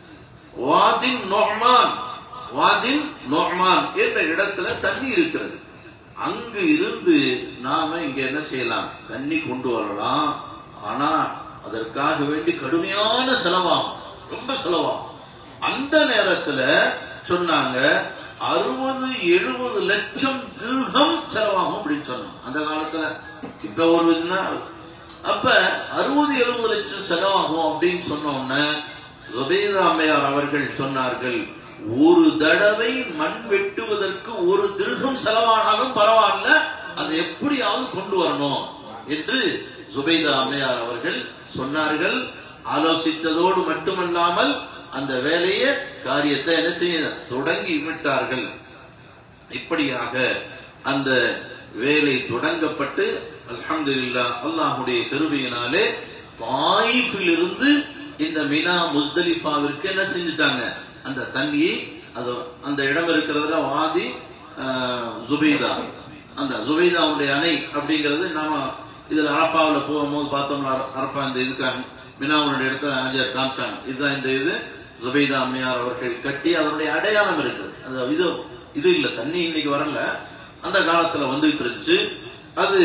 வாதின் நொஹ்மான் வாதின் நொஹ்மான் என்ற இடத்துல தண்ணி இருக்கிறது அங்கு இருந்து நாம இங்க என்ன செய்யலாம் தண்ணி கொண்டு வரலாம் ஆனா அதற்காக வேண்டி கடுமையான செலவாகும் ரொம்ப செலவாகும் அந்த நேரத்துல சொன்னாங்க அறுபது எழுபது லட்சம் திருகம் செலவாகும் அப்படின்னு சொன்னாங்க அந்த காலத்துல இப்ப ஒரு இதுன்னா அப்ப அறுபது எழுபது லட்சம் செலவாகும் அப்படின்னு சொன்ன உடனே சுபேதா அம்மையார் அவர்கள் சொன்னார்கள் ஒரு தடவை மண் வெட்டுவதற்கு ஒரு திருகம் செலவானாலும் பரவாயில்ல அதை எப்படியாவது கொண்டு வரணும் என்று சுபைதா அம்மையார் அவர்கள் சொன்னார்கள் ஆலோசித்ததோடு மட்டுமல்லாமல் அந்த வேலையை காரியத்தை என்ன செய்ய தொடங்கி விட்டார்கள் இப்படியாக அந்த வேலை தொடங்கப்பட்டு அல்ஹம்துலில்லாஹ் அல்லாஹ்வுடைய கருவியினாலே தாயிஃபிலிருந்து இந்த மினா முஸ்தலிஃபாவிற்கு என்ன செஞ்சுட்டாங்க அந்த தண்ணியை அது அந்த இடம் இருக்கிறதுல வாதி ஆஹ், ஜுபைதா அந்த ஜுபைதாவுடைய அணை அப்படிங்கிறது நாம இதுல அரப்பாவுல போகும்போது பார்த்தோம்னா அர- அரப்பா இந்த இதுக்காக மினாவுடைய இடத்துல ஆஜர் காமிச்சாங்க இதுதான் இந்த இது ஜுபைதா அம்மையார் அவர்கள் கட்டி அதனுடைய அடையாளம் இருக்கு அது இது இது இல்ல தண்ணி இன்னைக்கு வரல அந்த காலத்துல வந்துட்டு இருந்துச்சு அது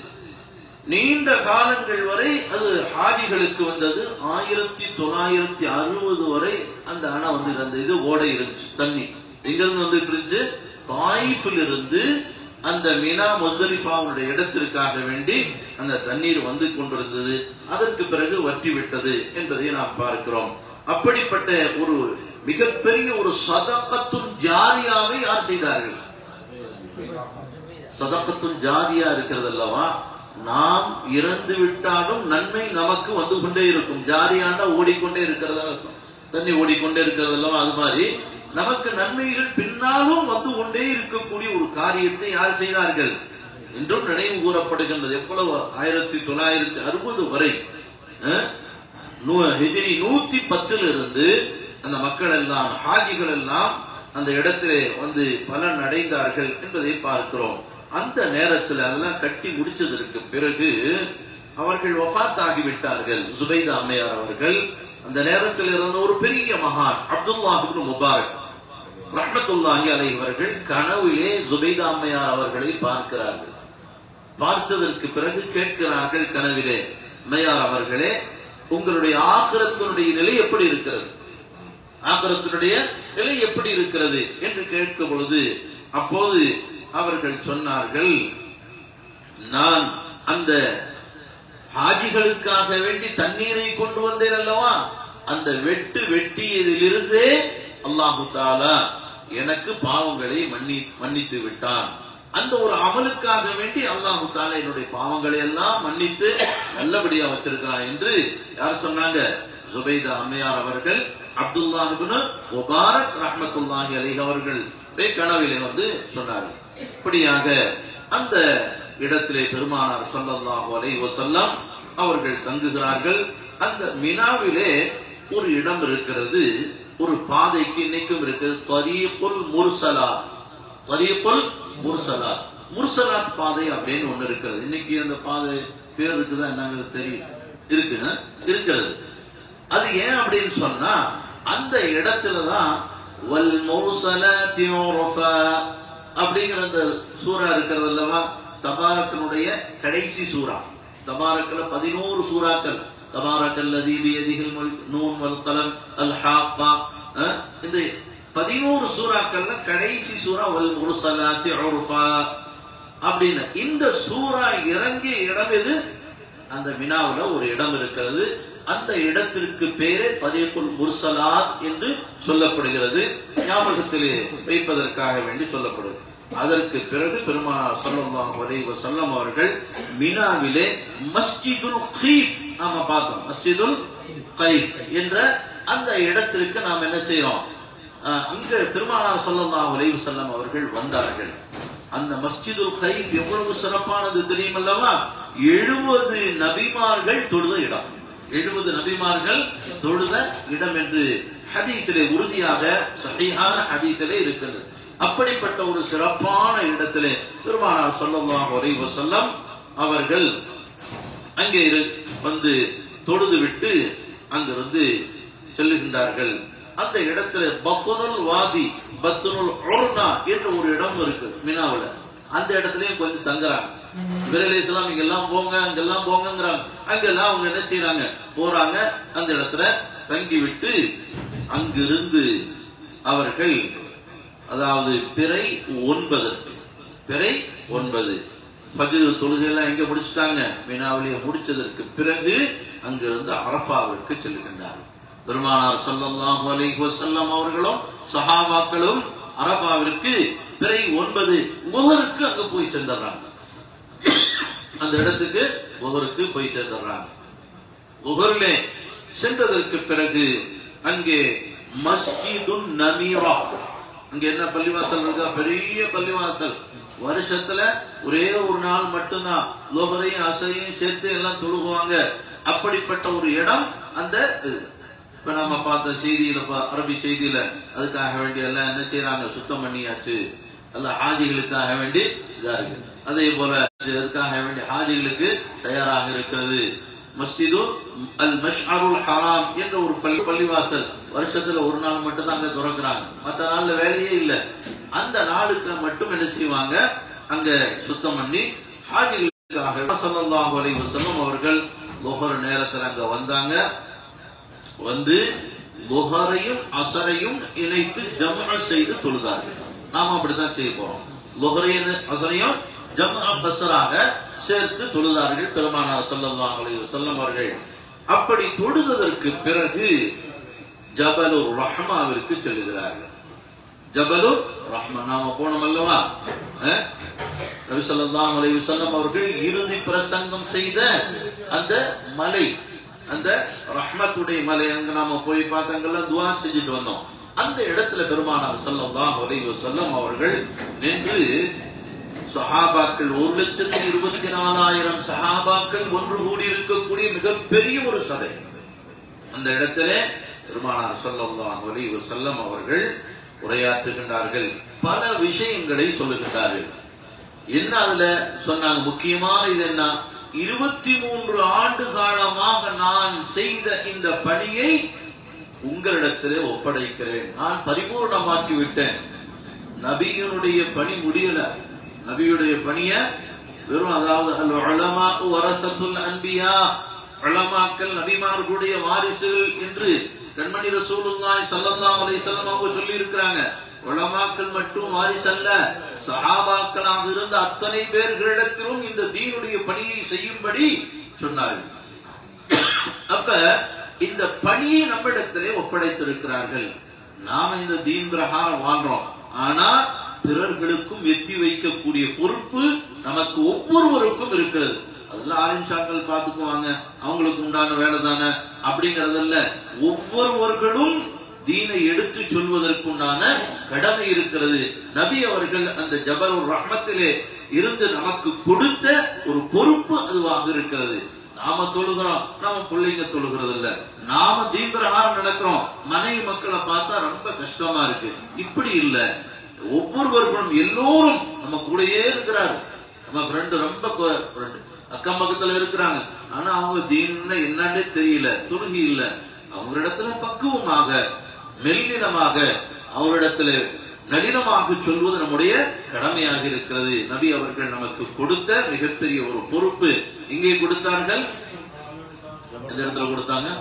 நீண்ட காலங்கள் வரை அது ஹாஜிகளுக்கு வந்தது ஆயிரத்தி தொள்ளாயிரத்தி அறுபது வரை அந்த அணை வந்து அந்த இது ஓடை இருந்துச்சு தண்ணி எங்க இருந்து வந்துட்டு இருந்துச்சு தாயிஃபில் இருந்து அந்த மினா முஸ்தலிஃபாவுடைய இடத்திற்காக வேண்டி அந்த தண்ணீர் வந்து கொண்டிருந்தது அதற்கு பிறகு வற்றி விட்டது என்பதை நாம் பார்க்கிறோம் அப்படிப்பட்ட ஒரு மிகப்பெரிய ஒரு சதக்கத்தும் ஜாரியாவை யார் செய்தார்கள் சதக்கத்தும் ஜாரியா இருக்கிறது அல்லவா நாம் இறந்து விட்டாலும் நன்மை நமக்கு வந்து கொண்டே இருக்கும் ஜாரியாண்டா ஓடிக்கொண்டே இருக்கிறதா அர்த்தம் தண்ணி ஓடிக்கொண்டே இருக்கிறது அல்லவா அது மாதிரி நமக்கு நன்மைகள் பின்னாலும் வந்து கொண்டே இருக்கக்கூடிய ஒரு காரியத்தை யார் செய்தார்கள் என்றும் நினைவு கூறப்படுகின்றது எவ்வளவு ஆயிரத்தி தொள்ளாயிரத்தி அறுபது வரை அஹ், நூ- ஹிஜ்ரி நூத்தி பத்தில் இருந்து அந்த மக்கள் எல்லாம் ஹாஜிகள் எல்லாம் அந்த இடத்திலே வந்து பலன் அடைந்தார்கள் என்பதை பார்க்கிறோம் அந்த நேரத்தில் அதெல்லாம் கட்டி முடிச்சதற்கு பிறகு அவர்கள் வஃபாத் ஆகிவிட்டார்கள் சுபைதா அம்மையார் அவர்கள் அந்த நேரத்தில் இருந்த ஒரு பெரிய மகான் அப்துல்லாஹிப்னு முபாரக் ரஹ்மத்துல்லாஹி அலைஹி அவர்கள் கனவிலே சுபைதா அம்மையார் அவர்களை பார்க்கிறார்கள் பார்த்ததற்கு பிறகு கேட்கிறார்கள் கனவிலே அம்மையார் அவர்களே உங்களுடைய ஆக்கிரத்தினுடைய நிலை எப்படி இருக்கிறது ஆக்கிரத்தினுடைய நிலை எப்படி இருக்கிறது என்று கேட்கும் பொழுது அப்போது அவர்கள் சொன்னார்கள் நான் அந்த ஹாஜிகளுக்காக வேண்டி தண்ணீரை கொண்டு வந்தேன் அல்லவா அந்த வெட்டு வெட்டியதிலிருந்தே அல்லாஹு தாலா எனக்கு பாவங்களை மன்னி மன்னித்து விட்டான் அந்த ஒரு அமலுக்காக வேண்டி அல்லாஹு தாலா என்னுடைய பாவங்களை எல்லாம் மன்னித்து நல்லபடியா வச்சிருக்கிறான் என்று யார் சொன்னாங்க ஜுபைதா அம்மையார் அவர்கள் அப்துல்லாஹிபின் முபாரக் ரஹ்மத்துல்லாஹி அலைஹி அவர்கள் கனவிலே வந்து சொன்னார்கள் இப்படியாக அந்த இடத்திலே பெருமானார் ஸல்லல்லாஹு அலைஹி வஸல்லம் அவர்கள் தங்குகிறார்கள் அந்த மினாவிலே ஒரு இடம் இருக்கிறது ஒரு பாதைக்கு இன்னைக்கும் இருக்கு தரீக்குல் முர்சலாத் தரீக்குல் முர்சலாத் முர்சலாத் பாதை அப்படின்னு ஒண்ணு இருக்கிறது இன்னைக்கு அந்த பாதை பேர் இருக்குதா என்னங்கிறது தெரியும் இருக்குங்க இருக்கிறது அது ஏன் அப்படின்னு சொன்னா அந்த இடத்துலதான் வல் முர்சலாத்தி உர்ஃபா அப்படிங்கிற அந்த சூரா இருக்கிறது அல்லவா தபாரக்கனுடைய கடைசி சூரா தபாரக்கல பதினோரு சூறாக்கள் தபாரக்கல் லதீபி எதிகள் நூன் வல் கலம் அல் ஹாக்கா அஹ், இந்த பதினோரு சூறாக்கள்ல கடைசி சூரா வல் முர்சலாத்தி உர்ஃபா அப்படின்னு இந்த சூரா இறங்கிய இடம் எது அந்த மினாவுல ஒரு இடம் இருக்கிறது அந்த இடத்திற்கு பேரே தரீக்குல் முர்சலாத் என்று சொல்லப்படுகிறது ஞாபகத்திலே வைப்பதற்காக வேண்டி சொல்லப்படுது அதற்கு பிறகு பெருமானார் ஸல்லல்லாஹு அலைஹி வஸல்லம் அவர்கள் மினாவிலே மஸ்ஜிதுல் கீப் நாம பார்த்தோம் மஸ்ஜிதுல் கீப் என்ற அந்த இடத்திற்கு நாம் என்ன செய்யறோம் அஹ், அங்க பெருமானார் ஸல்லல்லாஹு அலைஹி வஸல்லம் அவர்கள் வந்தார்கள் அந்த மஸ்ஜிதுல் கைஃப் எவ்வளவு சிறப்பானது தெரியுமல்லவா எழுபது நபிமார்கள் தொழுத இடம் எழுபது நபிமார்கள் தொழுத இடம் என்று ஹதீஸிலே உறுதியாக சஹீஹான ஹதீஸிலே இருக்கிறது அப்படிப்பட்ட ஒரு சிறப்பான இடத்திலே பெருமானார் ஸல்லல்லாஹு அலைஹி வஸல்லம் அவர்கள் அங்கே இரு வந்து தொழுது விட்டு அங்கிருந்து செல்லுகின்றார்கள் அந்த இடத்துல பத்துனுல் வாதி பத்துனுல் உர்னா என்ற ஒரு இடம் இருக்கு மினாவுல அந்த இடத்துலயும் கொஞ்சம் தங்குறாங்க இவரலேசலாம் இங்க எல்லாம் போங்க அங்கெல்லாம் போங்கங்கிறாங்க அங்கெல்லாம் அவங்க என்ன செய்யறாங்க போறாங்க அந்த இடத்துல தங்கி விட்டு அங்கிருந்து அவர்கள் அதாவது பிறை ஒன்பதற்கு பிறை ஒன்பது பஜ்ரு தொழுகையெல்லாம் எங்க முடிச்சிட்டாங்க மினாவிலேயே முடிச்சதற்கு பிறகு அங்கிருந்து அரபாவிற்கு செல்கின்றார்கள் பெருமானார் ஸல்லல்லாஹு அலைஹி வஸல்லம் அவர்களும் சஹாபாக்களும் அரபாவிற்கு பிறை ஒன்பது உகருக்கு அங்க போய் சேர்ந்துடுறாங்க அந்த இடத்துக்கு உகருக்கு போய் சேர்ந்துடுறாங்க உகரிலே சென்றதற்கு பிறகு அங்கே மஸ்ஜிது நமீரா அங்க என்ன பள்ளிவாசல் இருக்கா பெரிய பள்ளிவாசல் வருஷத்துல ஒரே ஒரு நாள் மட்டும்தான் லோகரையும் அசையும் சேர்த்து எல்லாம் தொழுகுவாங்க அப்படிப்பட்ட ஒரு இடம் அந்த இது இப்ப நம்ம பார்த்த செய்தியில பா- அரபி செய்தியில அதுக்காக வேண்டி எல்லாம் என்ன செய்யறாங்க சுத்தம் பண்ணியாச்சு அல்ல ஹாஜிகளுக்காக வேண்டி இதா இருக்கு அதே போல அதுக்காக வேண்டி ஹாஜிகளுக்கு தயாராக இருக்கிறது மஸ்ஜிது அல் மஷ்அருல் ஹராம் என்ற ஒரு பள்ளி பள்ளிவாசல் வருஷத்துல ஒரு நாள் மட்டும் தான் அங்க திறக்கிறாங்க மத்த நாள்ல வேலையே இல்ல அந்த நாளுக்கு மட்டும் என்ன செய்வாங்க அங்க சுத்தம் பண்ணி ஹாஜிகளுக்காக ஸல்லல்லாஹு அலைஹி வஸல்லம் அவர்கள் லுஹர் நேரத்துல அங்க வந்தாங்க வந்து லுஹரையும் அசரையும் இணைத்து ஜம்அ செய்து தொழுதார்கள் நாம அப்படித்தான் செய்ய போறோம் லுஹரையும் அசரையும் ஜம்அ பசராக சேர்த்து தொழுதார்கள் பெருமானார் ஸல்லல்லாஹு அலைஹி வஸல்லம் அவர்கள் அப்படி தொழுததற்கு பிறகு ஜபலுர் ரஹ்மாவிற்கு செல்லுகிறார்கள் ஜபலு ரஹ்மா நாம போனோம் அல்லவா அஹ்? நபி ஸல்லல்லாஹு அலைஹி வஸல்லம் அவர்கள் இறுதி பிரசங்கம் செய்த அந்த மலை அந்த ரஹ்மத்துடைய மலை அங்க நாம போய் பார்த்து அங்கெல்லாம் துவா செஞ்சுட்டு வந்தோம் அந்த இடத்துல பெருமானார் ஸல்லல்லாஹு அலைஹி வஸல்லம் அவர்கள் நின்று சஹாபாக்கள் ஒரு லட்சத்தி இருபத்தி நாலாயிரம் சஹாபாக்கள் ஒன்று கூடி இருக்கக்கூடிய மிகப்பெரிய ஒரு சபை அந்த இடத்திலே பெருமானார் ஸல்லல்லாஹு அலைஹி வஸல்லம் அவர்கள் உரையாற்றுகின்றார்கள் பல விஷயங்களை சொல்லுகின்றார்கள் என்ன அதுல சொன்னாங்க முக்கியமான இது என்ன இருபத்தி மூன்று ஆண்டு காலமாக நான் செய்த இந்த பணியை உங்களிடத்திலே ஒப்படைக்கிறேன் நான் பரிபூர்ணமாக்கி விட்டேன் நபியினுடைய பணி முடியல நபியுடைய பணிய வெறும் அதாவது அல் உலமா வரசத்துல் அன்பியா உலமாக்கள் நபிமார்களுடைய வாரிசுகள் என்று கண்மணி ரசூலுல்லாஹி ஸல்லல்லாஹு அலைஹி வஸல்லம் அவங்க சொல்லி இருக்கிறாங்க உலமாக்கள் மட்டும் வாரிசு அல்ல சஹாபாக்களாக இருந்த அத்தனை பேர்களிடத்திலும் இந்த தீனுடைய பணியை செய்யும்படி சொன்னார்கள் அப்ப இந்த பணியை நம்மிடத்திலே ஒப்படைத்திருக்கிறார்கள் நாம இந்த தீன் பிரகாரம் வாழ்றோம் ஆனா பிறர்களுக்கும் எத்தி வைக்கக்கூடிய பொறுப்பு நமக்கு ஒவ்வொருவருக்கும் இருக்கிறது அதுல ஆலிம்ஷாக்கள் பாத்துக்குவாங்க அவங்களுக்கு உண்டான வேலை தானே அப்படிங்கறதல்ல ஒவ்வொருவர்களும் தீனை எடுத்து சொல்வதற்குண்டான கடமை இருக்கிறது நபி அவர்கள் அந்த ஜபல் ரஹ்மத்திலே இருந்து நமக்கு கொடுத்த ஒரு பொறுப்பு அதுவாக இருக்கிறது நாம தொழுகிறோம் நாம பிள்ளைங்க தொழுகிறது இல்ல நாம தீன் பிரகாரம் நடக்கிறோம் மனைவி மக்களை பார்த்தா ரொம்ப கஷ்டமா இருக்கு இப்படி இல்ல ஒவ்வொருவர்களும் எல்லோரும் நம்ம கூடயே இருக்கிறாரு நம்ம ஃப்ரெண்டு ரொம்ப கொ- friend. அக்கம் பக்கத்துல இருக்கிறாங்க ஆனா அவங்க தீன்ல என்னன்னே தெரியல தொழுகி இல்ல அவங்களிடத்துல பக்குவமாக மெல்லினமாக அவரிடத்துல நளினமாக சொல்வது நம்முடைய கடமையாக இருக்கிறது நபி அவர்கள் நமக்கு கொடுத்த மிகப்பெரிய ஒரு பொறுப்பு இங்கே கொடுத்தார்கள் எந்த இடத்துல கொடுத்தாங்க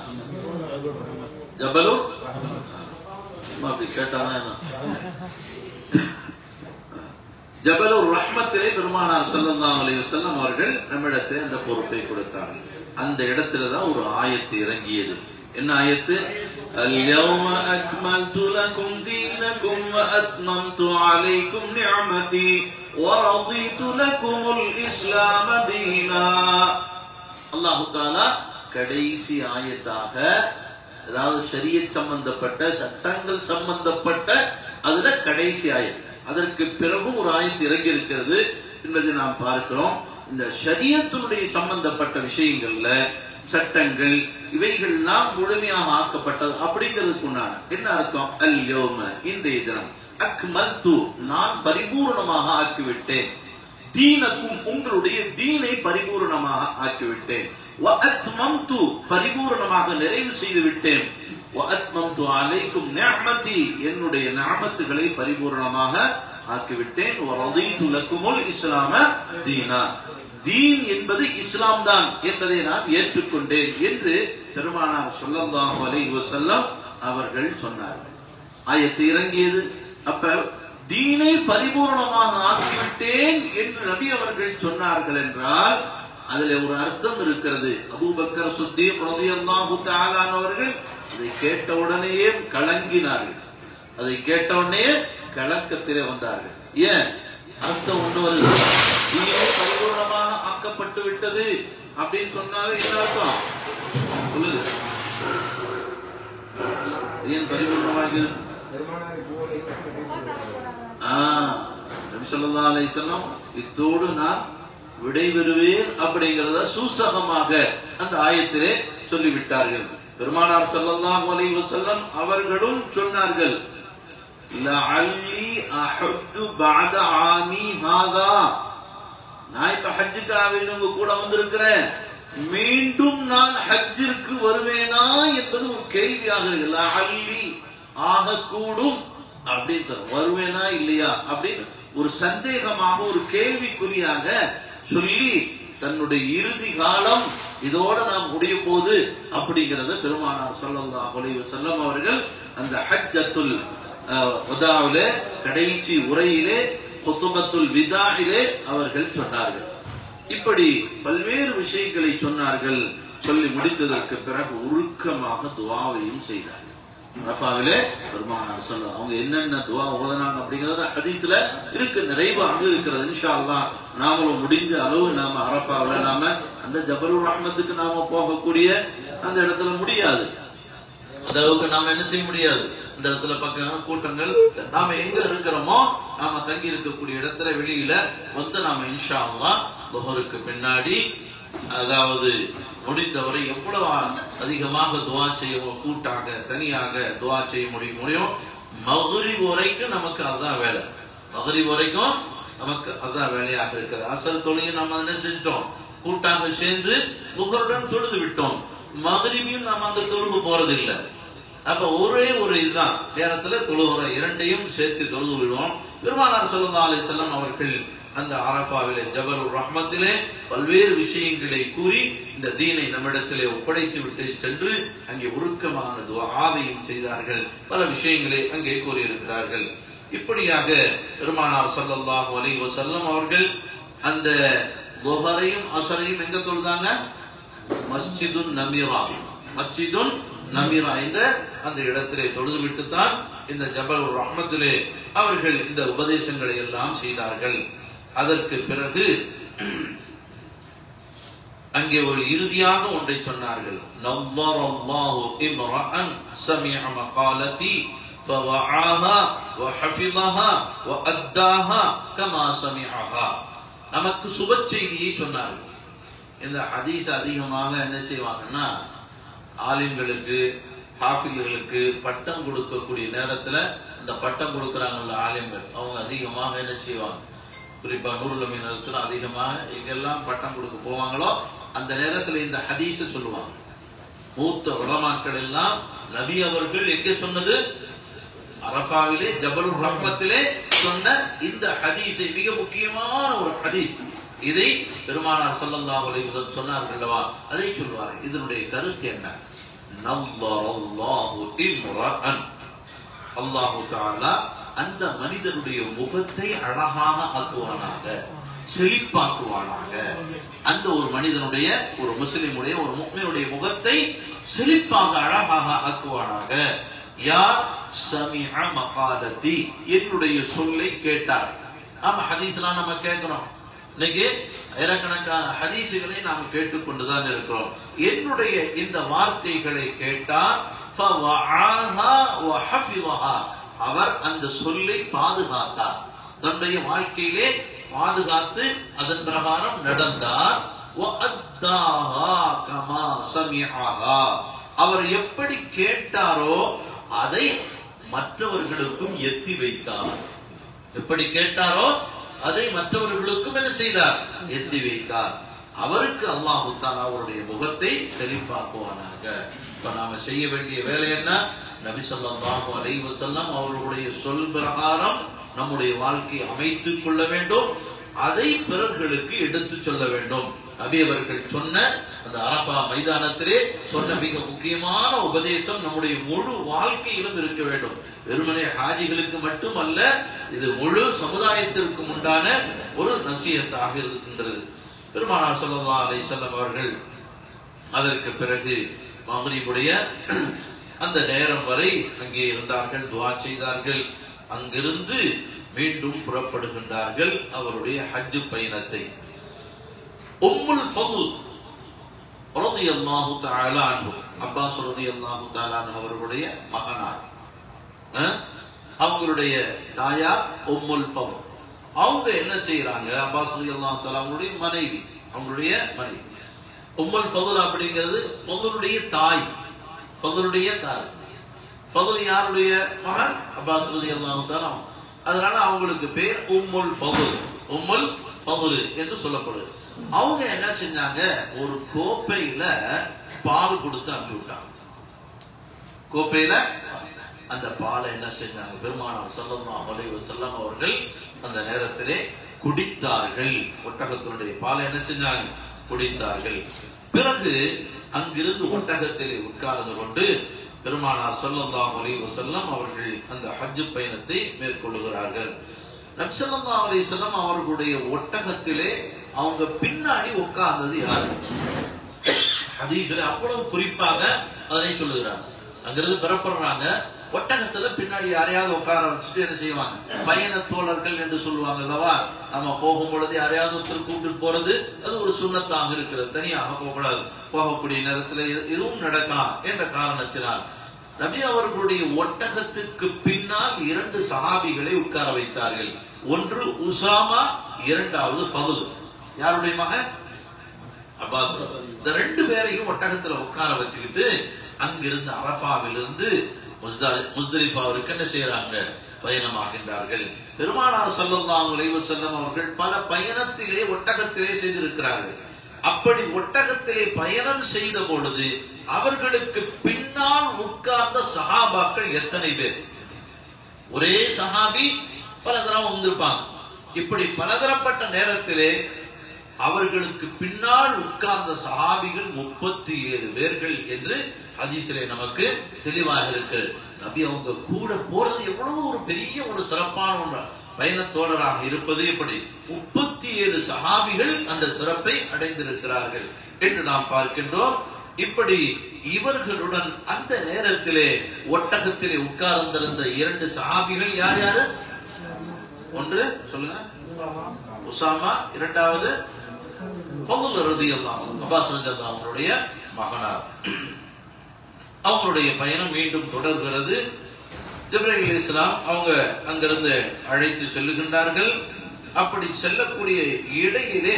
ஜபலூர் சும்மா அப்படி கேட்டாதான் என்ன? ஜபலுர் ரஹ்மத்திலே பெருமானார் ஸல்லல்லாஹு அலைஹி வஸல்லம் அவர்கள் நம்மிடத்தில் அந்த பொறுப்பை கொடுத்தார்கள் அந்த இடத்துல தான் ஒரு ஆயத்து இறங்கியது என்ன ஆயத்து اليوم أكملت لكم دينكم وأتممت عليكم نعمتي ورضيت لكم الإسلام دينا அல்லாஹு தாலா கடைசி ஆயத்தாக அதாவது ஷரியத் சம்பந்தப்பட்ட சட்டங்கள் சம்பந்தப்பட்ட அதுல கடைசி ஆயத் அதற்கு பிறகும் ஒரு ஆயத்து இறங்கி இருக்கிறது என்பதை நாம் பார்க்கிறோம் இந்த ஷரியத்தினுடைய சம்பந்தப்பட்ட விஷயங்கள்ல சட்டங்கள் இவைகள்லாம் முழுமையாக ஆக்கப்பட்டது அப்படிங்கிறதுக்கு உண்டான என்ன அர்த்தம் அல்யோம இன்றைய தினம் அக்மல்து நான் பரிபூர்ணமாக ஆக்கிவிட்டேன் தீனக்கும் உங்களுடைய தீனை பரிபூர்ணமாக ஆக்கிவிட்டேன் وَأَتْمَمْتُ பரிபூர்ணமாக நிறைவு செய்து விட்டேன் وَأَتْمَمْتُ عَلَيْكُمْ نِعْمَتِي என்னுடைய நிஅமத்துகளை பரிபூர்ணமாக ஆக்கிவிட்டேன் وَرَضِيتُ لَكُمُ الْإِسْلَامَ دِينًا தீன் என்பது இஸ்லாம் தான் என்பதை நான் ஏற்றுக்கொண்டேன் என்று பெருமானார் ஸல்லல்லாஹு அலைஹி வஸல்லம் அவர்கள் சொன்னார்கள் ஆயத்து இறங்கியது அப்ப தீனை பரிபூர்ணமாக ஆக்கிவிட்டேன் என்று நபி அவர்கள் சொன்னார்கள் என்றால் அதுல ஒரு அர்த்தம் இருக்கிறது அபூபக்கர் சுத்தீப் ரலியல்லாஹு தஆலா அவர்கள் அதை கேட்ட உடனேயே கலங்கினார்கள் அதை கேட்ட உடனே கலக்கத்திலே வந்தார்கள் ஏன் அர்த்தம் ஒன்று வருது தீனை பரிபூர்ணமாக ஆக்கப்பட்டு விட்டது அப்படின்னு சொன்னாவே என்ன அர்த்தம் சொல்லுங்க ஏன் பரிபூர்ணமாக பெருமானாரை போல ஆ, நபி ஸல்லல்லாஹு அலைஹி வஸல்லம் இத்தோடு நான் விடைபெறுவேன் அப்படிங்கறத சூசகமாக அந்த ஆயத்திலே சொல்லிவிட்டார்கள் பெருமானார் ஸல்லல்லாஹு அலைஹி வஸல்லம் அவர்களும் சொன்னார்கள் லஅல்லி அஹுத்து பஅத ஆமி ஹாதா நான் இப்ப ஹஜ்ஜுக்காக உங்க கூட வந்திருக்கிறேன் மீண்டும் நான் ஹஜ்ஜிற்கு வருவேனா என்பது ஒரு கேள்வியாக இருக்கு லஅல்லி ஆகக்கூடும் அப்படின்னு சொல்ல வருவேனா இல்லையா அப்படின்னு ஒரு சந்தேகமாக ஒரு கேள்விக்குறியாக சொல்லி தன்னுடைய இறுதி காலம் இதோட நாம் முடிய போது அப்படிங்கறத பெருமானார் ஸல்லல்லாஹு அலைஹி வஸல்லம் அவர்கள் அந்த ஹஜ்ஜத்துல் அஹ், வதாவிலே கடைசி உரையிலே குத்துபத்துல் விதாயிலே அவர்கள் சொன்னார்கள் இப்படி பல்வேறு விஷயங்களை சொன்னார்கள் சொல்லி முடித்ததற்கு பிறகு உருக்கமாக துவாவையும் செய்தார்கள் அரபாவிலே பெருமானார் சொல்ல அவங்க என்னென்ன துவா ஓதனாங்க அப்படிங்கறது ஹதீஸ்ல இருக்கு நிறைவு அங்க இருக்கிறது இன்ஷா அல்லாஹ் நாமளும் முடிஞ்ச அளவு நாம அரபாவில நாம அந்த ஜபருர் ரஹ்மத்துக்கு நாம போகக்கூடிய அந்த இடத்துல முடியாது அந்த அளவுக்கு நாம என்ன செய்ய முடியாது இந்த இடத்துல பக்கம் கூட்டங்கள் நாம எங்க இருக்கிறோமோ நாம தங்கி இருக்கக்கூடிய இடத்துல வெளியில வந்து நாம இன்ஷா அல்லாஹ் துஹருக்கு பின்னாடி அதாவது முடிந்தவரை எவ்வளவு அதிகமாக துவா செய்ய கூட்டாக தனியாக துவா செய்ய முடியும் முடியும் மகுரிப் வரைக்கும் நமக்கு அதுதான் வேலை மகுரிப் வரைக்கும் நமக்கு அதான் வேலையாக இருக்கிறது அசல் தொழிலை நம்ம என்ன செஞ்சிட்டோம் கூட்டாக சேர்ந்து புகருடன் தொழுது விட்டோம் மகரிபியும் நாம் அங்க தொழுகு போறது இல்ல அப்ப ஒரே ஒரு இதுதான் நேரத்துல தொழுகிற இரண்டையும் சேர்த்து தொழுது விடுவோம் பெருமானார் ஸல்லல்லாஹு அலைஹி வஸல்லம் அவர்கள் அந்த அரபாவிலே ஜபருர் ரஹ்மத்திலே பல்வேறு விஷயங்களை கூறி இந்த தீனை நம்மிடத்திலே ஒப்படைத்து விட்டு சென்று அங்கே உருக்கமான துஆவையும் செய்தார்கள் பல விஷயங்களை அங்கே கூறியிருக்கிறார்கள் இப்படியாக பெருமானார் ஸல்லல்லாஹு அலைஹி வஸல்லம் அவர்கள் அந்த துஹரையும் அசரையும் எங்க தொழுதாங்க மஸ்ஜிதுன் நமீரா மஸ்ஜிதுன் நமீரா என்ற அந்த இடத்திலே தொழுதுவிட்டு தான் இந்த ஜபல் ரஹ்மத்திலே அவர்கள் இந்த உபதேசங்களை எல்லாம் செய்தார்கள் அதற்கு பிறகு அங்கே ஒரு இறுதியாக ஒன்றை சொன்னார்கள் நவ்வரல்லாஹு இம்ரஅன் சமிஅ மகாலதி فوعاها وحفظها وأداها كما سمعها நமக்கு சுப செய்தியை சொன்னார்கள் இந்த ஹதீஸ் அதிகமாக என்ன செய்வாங்கன்னா ஆலிம்களுக்கு ஹாஃபில்களுக்கு பட்டம் கொடுக்கக்கூடிய நேரத்துல இந்த பட்டம் கொடுக்கறாங்கல்ல ஆலிம்கள் அவங்க அதிகமாக என்ன செய்வாங்க குறிப்பா நூறுல மீனத்துல அதிகமாக எங்கெல்லாம் பட்டம் கொடுக்க போவாங்களோ அந்த நேரத்துல இந்த ஹதீஸ சொல்லுவாங்க மூத்த உலமாக்கள் எல்லாம் நபி அவர்கள் எங்கே சொன்னது அரபாவிலே ஜபலுர் ரஹ்மத்திலே சொன்ன இந்த ஹதீஸை மிக முக்கியமான ஒரு ஹதீஸ் இதை பெருமானார் ஸல்லல்லாஹு அலைஹி வஸல்லம் சொன்னார்கள் அல்லவா அதை சொல்வார் இதனுடைய கருத்து என்ன நவ்வரல்லாஹு இம்ரஅன் அல்லாஹு தஆலா அந்த மனிதனுடைய முகத்தை அழகாக ஆக்குவானாக செழிப்பாக்குவானாக அந்த ஒரு மனிதனுடைய ஒரு முஸ்லிமுடைய ஒரு முக்மினுடைய முகத்தை செழிப்பாக அழகாக ஆக்குவானாக யார் சமிஅ மகாலத்தி என்னுடைய சொல்லை கேட்டார் ஆமா ஹதீஸ்லாம் நம்ம கேட்கிறோம் இன்னைக்கு ஆயிரக்கணக்கான ஹதீசுகளை நாம் கேட்டுக்கொண்டுதான் இருக்கிறோம் என்னுடைய இந்த வார்த்தைகளை கேட்டார் ஃபவஆஹா வஹஃபிظஹா. அவர் அந்த சொல்லை பாதுகாத்தார் தன்னுடைய வாழ்க்கையிலே பாதுகாத்து அதன் பிரகாரம் நடந்தார் வஅத்தாஹா கமா சமிஅஹா. அவர் எப்படி கேட்டாரோ அதை மற்றவர்களுக்கும் எத்தி வைத்தார் எப்படி கேட்டாரோ அதை மற்றவர்களுக்கும் என்ன செய்தார் எத்தி வைத்தார் அவருக்கு அல்லாஹு தாலா அவருடைய முகத்தை செழிப்பாக்குவானாக இப்ப நாம செய்ய வேண்டிய வேலை என்ன நபி ஸல்லல்லாஹு அலைஹி வஸல்லம் அவர்களுடைய சொல் பிரகாரம் நம்முடைய வாழ்க்கையை அமைத்துக் கொள்ள வேண்டும் அதை பிறர்களுக்கு எடுத்து சொல்ல வேண்டும் நபி அவர்கள் சொன்ன அந்த அரபா மைதானத்திலே சொன்ன மிக முக்கியமான உபதேசம் நம்முடைய முழு வாழ்க்கையிலும் இருக்க வேண்டும் வெறுமனே ஹாஜிகளுக்கு மட்டுமல்ல இது முழு சமுதாயத்திற்கும் உண்டான ஒரு நசீகத்தாக இருக்கின்றது பெருமானார் ஸல்லல்லாஹு அலைஹி வஸல்லம் அவர்கள் அதற்கு பிறகு மகரிபுடைய அந்த நேரம் வரை அங்கே இருந்தார்கள் துவா செய்தார்கள் அங்கிருந்து மீண்டும் புறப்படுகின்றார்கள் அவருடைய ஹஜ் பயணத்தை உம்முல் ஃபதுல் ரலியல்லாஹு தஆலா அன்ஹு அப்பாஸ் ரலியல்லாஹு தஆலா அன்ஹு அவர்களுடைய மகனார் அஹ், அவங்களுடைய தாயார் உம்முல் ஃபதுல் அவங்க என்ன செய்யறாங்க அப்பாஸ் ரலியல்லாஹு தஆலா அவங்களுடைய மனைவி அவங்களுடைய மனைவி உம்முல் ஃபதுல் அப்படிங்கிறது ஃபதுலுடைய தாய் ஃபதுலுடைய தாய் ஃபதுல் யாருடைய மகன் அப்பாஸ் ரலியல்லாஹு தஆலா அதனால அவங்களுக்கு பேர் உம்முல் ஃபதுல் உம்முல் ஃபதுல் என்று சொல்லப்படுது அவங்க என்ன செஞ்சாங்க ஒரு கோப்பையில பால் கொடுத்து அனுப்பி விட்டாங்க கோப்பையில அந்த பாலை என்ன செஞ்சாங்க பெருமானார் ஸல்லல்லாஹு அலைஹி வஸல்லம் அவர்கள் அந்த நேரத்திலே குடித்தார்கள் ஒட்டகத்தினுடைய பாலை என்ன செஞ்சாங்க குடித்தார்கள் பிறகு அங்கிருந்து ஒட்டகத்திலே உட்கார்ந்து கொண்டு பெருமானார் ஸல்லல்லாஹு அலைஹி வஸல்லம் அவர்கள் அந்த ஹஜ் பயணத்தை மேற்கொள்கிறார்கள் நபிசல்லா அலிஸ்லாம் அவர்களுடைய ஒட்டகத்திலே அவங்க பின்னாடி உட்கார்ந்தது யாரு ஹதீஸ்ல அவ்வளவு குறிப்பாக அதனை சொல்லுகிறாங்க அங்கிருந்து பெறப்படுறாங்க ஒட்டகத்துல பின்னாடி யாரையாவது உட்கார வச்சுட்டு என்ன செய்வாங்க பயண தோழர்கள் என்று சொல்லுவாங்க அல்லவா நம்ம போகும் பொழுது யாரையாவது ஒருத்தர் கூப்பிட்டு போறது அது ஒரு சுண்ணத்தாக இருக்கிறது தனியாக போகக்கூடாது போகக்கூடிய நேரத்துல எது- எதுவும் நடக்கலாம் என்ற காரணத்தினால் நபி அவர்களுடைய ஒட்டகத்துக்கு பின்னால் இரண்டு சஹாபிகளை உட்கார வைத்தார்கள் ஒன்று உசாமா இரண்டாவது ஃபதுல் யாருடைய மகன் அப்பாஸ் இந்த ரெண்டு பேரையும் ஒட்டகத்துல உட்கார வச்சுக்கிட்டு அங்கிருந்து அரபாவிலிருந்து முஸ்தா- முஸ்தலிஃபாவிற்கு என்ன செய்யறாங்க பயணமாகின்றார்கள் பெருமானார் ஸல்லல்லாஹு அலைஹி வஸல்லம் அவர்கள் பல பயணத்திலே ஒட்டகத்திலே செய்திருக்கிறார்கள் அப்படி ஒட்டகத்திலே பயணம் செய்த பொழுது அவர்களுக்கு பின்னால் உட்கார்ந்த சஹாபாக்கள் எத்தனை பேர் ஒரே சஹாபி பலதரம் வந்திருப்பாங்க இப்படி பலதரப்பட்ட நேரத்திலே அவர்களுக்கு பின்னால் உட்கார்ந்த சஹாபிகள் முப்பத்தி ஏழு பேர்கள் என்று ஹதீஸிலே நமக்கு தெளிவாக இருக்கு நபி அவங்க கூட போறது எவ்வளவு ஒரு பெரிய ஒரு சிறப்பான ஒன்று பயணத்தோழராக இருப்பது எப்படி முப்பத்தி ஏழு சஹாபிகள் அந்த சிறப்பை அடைந்திருக்கிறார்கள் என்று நாம் பார்க்கின்றோம் இப்படி இவர்களுடன் அந்த நேரத்திலே ஒட்டகத்திலே உட்கார்ந்திருந்த இரண்டு சஹாபிகள் யார் யாரு ஒன்று சொல்லுங்க உசாமா இரண்டாவது பகுல் ரதியல்லாஹு அன்ஹு, அப்பாஸ் ரலியல்லாஹு அவங்களுடைய மகனார் அவங்களுடைய பயணம் மீண்டும் தொடர்கிறது ஜிப்ரீல் இஸ்லாம் அவங்க அங்கிருந்து அழைத்து செல்லுகின்றார்கள் அப்படி செல்லக்கூடிய இடையிலே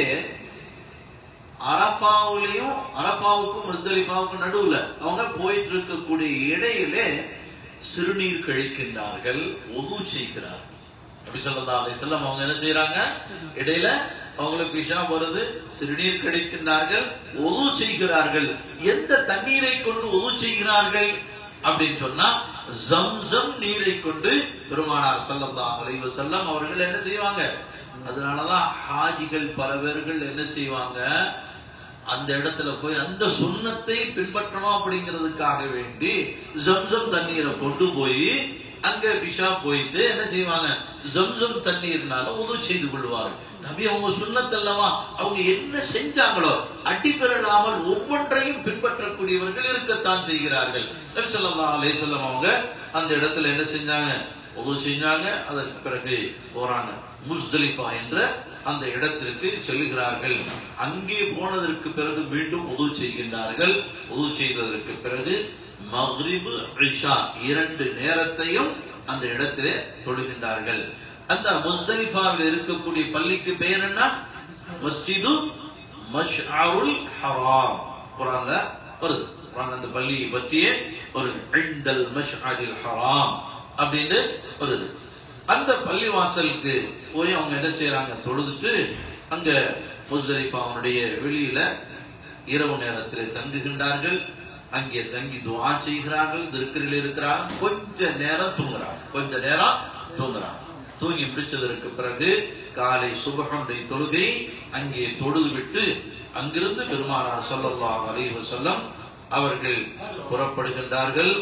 அரபாவுலயும் அரபாவுக்கும் முஸ்தலிஃபாவுக்கும் நடுவுல அவங்க போயிட்டு இருக்கக்கூடிய இடையிலே சிறுநீர் கழிக்கின்றார்கள் ஒது செய்கிறார்கள் நபி ஸல்லல்லாஹு அலைஹி வஸல்லம் அவங்க என்ன செய்யறாங்க இடையில அவங்களுக்கு விஷா வருது சிறுநீர் கழிக்கின்றார்கள் ஒது செய்கிறார்கள் எந்த தண்ணீரை கொண்டு ஒது செய்கிறார்கள் அப்படின்னு சொன்னா ஜம்சம் நீரை கொண்டு பெருமானார் ஸல்லல்லாஹு அலைஹி வஸல்லம் அவர்கள் என்ன செய்வாங்க அதனாலதான் ஹாஜிகள் பல பேர்கள் என்ன செய்வாங்க அந்த இடத்துல போய் அந்த சுண்ணத்தை பின்பற்றணும் அப்படிங்கிறதுக்காக வேண்டி ஜம்சம் தண்ணீரை கொண்டு போய் அங்க பிஷா போயிட்டு என்ன செய்வாங்க ஜம்சம் தண்ணீர்னால உதவு செய்து கொள்வார்கள் நபி அவங்க சுண்ணத்தல்லவா அவங்க என்ன செஞ்சாங்களோ அடிபெறலாமல் ஒவ்வொன்றையும் பின்பற்றக்கூடியவர்கள் இருக்கத்தான் செய்கிறார்கள் நபி ஸல்லல்லாஹு அலைஹி வஸல்லம் அவங்க அந்த இடத்துல என்ன செஞ்சாங்க உதவு செஞ்சாங்க அதற்கு பிறகு போறாங்க முஸ்தலிஃபா என்ற அந்த இடத்திற்கு செல்கிறார்கள் அங்கே போனதற்கு பிறகு மீண்டும் உதவு செய்கின்றார்கள் உதவு செய்ததற்கு பிறகு மக்ரிபு இஷா இரண்டு நேரத்தையும் அந்த இடத்திலே தொழுகின்றார்கள் அந்த முஸ்தலிஃபாவில் இருக்கக்கூடிய பள்ளிக்கு பெயர் என்ன மஸ்ஜிது மஷ்அருல் ஹராம் குரான்ல வருது குரான் அந்த பள்ளியை பற்றியே ஒரு இண்டல் மஷ்அரில் ஹராம் அப்படின்னு வருது அந்த பள்ளிவாசலுக்கு போய் அவங்க என்ன செய்யறாங்க தொழுதுட்டு அங்க முஸ்தலிஃபாவுடைய வெளியில இரவு நேரத்தில் தங்குகின்றார்கள் அங்கே தங்கி துவா செய்கிறார்கள் திருக்கரில் இருக்கிறார் கொஞ்ச நேரம் தூங்குறாங்க கொஞ்ச நேரம் தூங்குறாங்க தூங்கி முடிச்சதற்கு பிறகு காலை சுபகனுடைய தொழுகை அங்கே தொழுது விட்டு அங்கிருந்து பெருமானார் ஸல்லல்லாஹு அலைஹி வஸல்லம் அவர்கள் புறப்படுகின்றார்கள்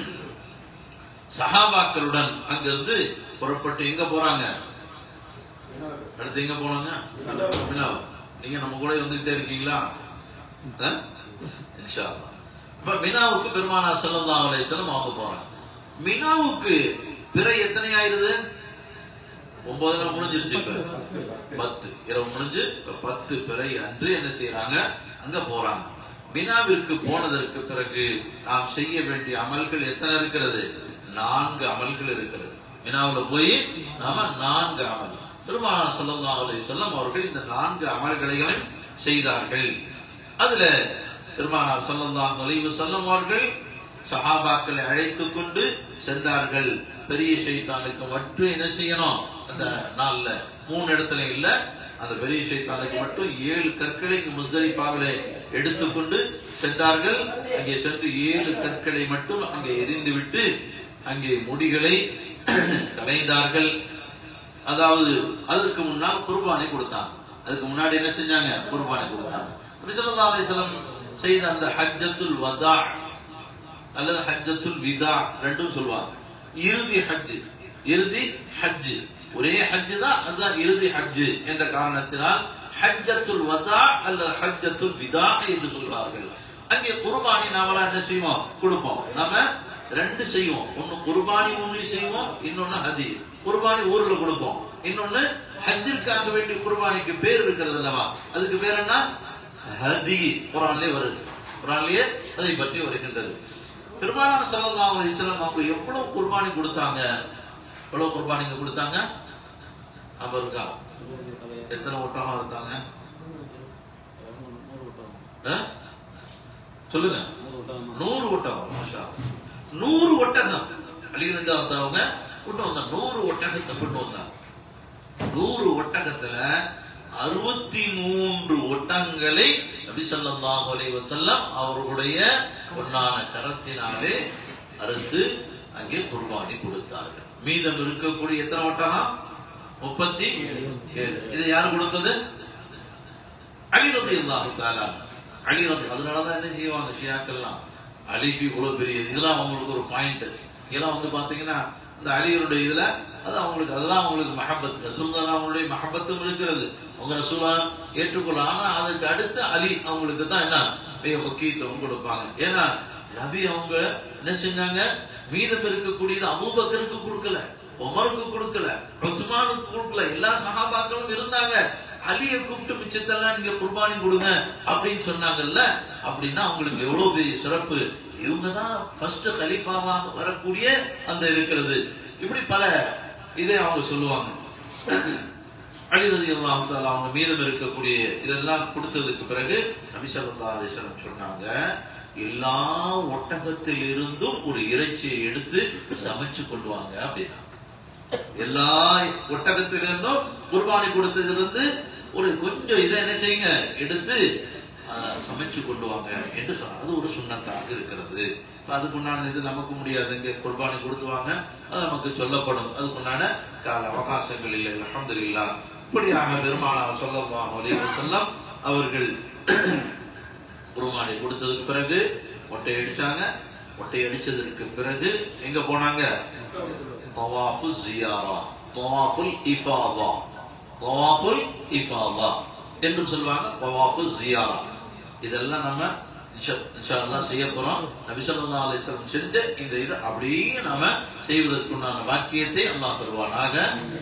சஹாபாக்களுடன் அங்கிருந்து புறப்பட்டு எங்க போறாங்க அடுத்து எங்க போனாங்க மினா. நீங்க நம்ம கூட வந்துகிட்டே இருக்கீங்களா ஆ? இன்ஷா அல்லாஹ். இப்ப மினாவுக்கு பெருமானார் ஸல்லல்லாஹு அலைஹி வஸல்லம் அவங்க போறாங்க மினாவுக்கு பிறை எத்தனை ஆயிருது ஒன்பது நாள் முடிஞ்சிருச்சு இப்ப பத்து இரவு முடிஞ்சு இப்ப பத்து பிறை அன்று என்ன செய்யறாங்க அங்க போறாங்க மினாவிற்கு போனதற்கு பிறகு நாம் செய்ய வேண்டிய அமல்கள் எத்தனை இருக்கிறது நான்கு அமல்கள் இருக்கிறது மினாவுல போய் நாம நான்கு அமல் பெருமானார் ஸல்லல்லாஹு அலைஹி வஸல்லம் அவர்கள் இந்த நான்கு அமல்களையும் செய்தார்கள் அதுல பெருமானார் ஸல்லல்லாஹு அலைஹி வஸல்லம் அவர்கள் சஹாபாக்களை அழைத்துக் கொண்டு சென்றார்கள் பெரிய ஷைத்தானுக்கு மட்டும் என்ன செய்யணும் அந்த நாள்ல மூணு இடத்துல இல்ல அந்த பெரிய ஷைத்தானுக்கு மட்டும் ஏழு கற்களை இங்கு முஸ்தலிஃபாவிலே எடுத்துக்கொண்டு சென்றார்கள் அங்கே சென்று ஏழு கற்களை மட்டும் அங்கே எரிந்து விட்டு அங்கே முடிகளை கலைந்தார்கள் அதாவது அதற்கு முன்னால் குர்பானை கொடுத்தாங்க அதுக்கு முன்னாடி என்ன செஞ்சாங்க குர்பானை கொடுத்தாங்க நபி ஸல்லல்லாஹு அலைஹி வஸல்லம் செய்த அந்த ஹஜ்ஜத்துல் வதா அல்லது ஹஜ்ஜத்துல் விதா ரெண்டும் சொல்லுவாங்க இறுதி ஹஜ் இறுதி ஹஜ் ஒரே ஹஜ் தான் அதுதான் இறுதி ஹஜ் என்ற காரணத்தினால் ஹஜ்ஜத்துல் வதா அல்லது ஹஜ்ஜத்துல் விதா என்று சொல்வார்கள் அங்கே குர்பானி நாமளா என்ன செய்வோம் கொடுப்போம் நாம ரெண்டு செய்வோம் ஒன்னு குர்பானி ஒண்ணு செய்வோம் இன்னொன்னு ஹதி குர்பானி ஊர்ல கொடுப்போம் இன்னொன்னு ஹஜ்ஜிற்காக வேண்டிய குர்பானிக்கு பேர் இருக்கிறது அல்லவா அதுக்கு பேர் என்ன ஹதி குரான்லயே வருது குரான்லயே அதை பற்றி வருகின்றது பெருமானார் ஸல்லல்லாஹு அலைஹி வஸல்லம் அவங்க எவ்வளவு குர்பானி கொடுத்தாங்க எவ்வளவு குர்பானிங்க கொடுத்தாங்க நம்ம இருக்கா எத்தனை ஒட்டகம் இருந்தாங்க ஆ? சொல்லுங்க நூறு ஒட்டகம் மாஷா அல்லாஹ். நூறு ஒட்டகம் அழிவிருந்து வந்தவங்க கொண்டு வந்தாங்க நூறு ஒட்டகத்தை கொண்டு வந்தாங்க நூறு ஒட்டகத்துல அறுபத்தி மூன்று ஒட்டகங்களை நபி ஸல்லல்லாஹு அலைஹி வஸல்லம் அவர்களுடைய பொன்னான கரத்தினாலே அறுத்து அங்கே குர்பானி கொடுத்தார்கள் மீதம் இருக்கக்கூடிய எத்தனை ஒட்டகம் முப்பத்தி ஏழு இது யார் கொடுத்தது அலி ரபி அல்லாஹு அலி ரபி அதனாலதான் என்ன செய்வாங்க ஷியாக்கெல்லாம் அலிக்கு இவ்வளவு பெரிய இதெல்லாம் அவங்களுக்கு ஒரு பாயிண்ட் இதெல்லாம் வந்து பாத்தீங்கன்னா இந்த அலியருடைய இதுல அது அவங்களுக்கு அதெல்லாம் அவங்களுக்கு மஹபத் ரசூல்லா அவங்களுடைய மஹபத்தும் இருக்கிறது அவங்க ரசூலா ஏற்றுக்கொள்ளலாம் ஆனா அதுக்கு அடுத்து அலி அவங்களுக்கு தான் என்ன மிக முக்கியத்துவம் கொடுப்பாங்க ஏன்னா நபி அவங்க என்ன செஞ்சாங்க மீதம் இருக்கக்கூடியது அபூபக்கருக்கு கொடுக்கல உமருக்கு கொடுக்கல உஸ்மானுக்கு கொடுக்கல எல்லா சகாபாக்களும் இருந்தாங்க அலியை கூப்பிட்டு மிச்சத்தெல்லாம் நீங்க குர்பானி கொடுங்க அப்படின்னு சொன்னாங்கல்ல அப்படின்னா அவங்களுக்கு எவ்வளவு பெரிய சிறப்பு இவங்க தான் ஃபர்ஸ்ட் கலிஃபாவாக வரக்கூடிய அந்த இருக்கிறது இப்படி பல இதை அவங்க சொல்லுவாங்க அலிரதி அல்லாஹு அவங்க மீதம் இருக்கக்கூடிய இதெல்லாம் கொடுத்ததுக்கு பிறகு நபி ஸல்லல்லாஹு அலைஹி வஸல்லம் சொன்னாங்க எல்லா ஒட்டகத்தில் இருந்தும் ஒரு இறைச்சியை எடுத்து சமைச்சு கொண்டு வாங்க அப்படின்னா எல்லா ஒட்டகத்திலிருந்தும் குர்பானி கொடுத்ததிலிருந்து ஒரு கொஞ்சம் இதை என்ன செய்யுங்க எடுத்து ஆஹ், சமைச்சு கொண்டு வாங்க என்று சொன்னாங்க அது ஒரு சுண்ணத்தாக இருக்கிறது இப்ப அதுக்குண்டான இது நமக்கு முடியாது இங்க குர்பானி கொடுத்துவாங்க அது நமக்கு சொல்லப்படும் அதுக்குண்டான கால அவகாசங்கள் இல்லை அல்ஹம்துலில்லாஹ் இப்படியாக பெருமானார் ஸல்லல்லாஹு அலைஹி வஸல்லம் அவர்கள் குர்பானி கொடுத்ததுக்கு பிறகு மொட்டை அடிச்சாங்க ஒட்டை அடிச்சதற்கு பிறகு எங்க போனாங்க தவாஃபு ஜியாரா தவாஃபுல் இஃபாதா தவாஃபுல் இஃபாதா என்று சொல்லுவாங்க தவாஃபு ஜியாரா இதெல்லாம் நம்ம இன்ஷா- இன்ஷா அல்லாஹ் செய்ய போறோம் நபி ஸல்லல்லாஹு அலைஹி வஸல்லம் செஞ்ச இந்த இது அப்படியே நாம செய்வதற்குண்டான வாக்கியத்தை அல்லாஹ் தருவானாக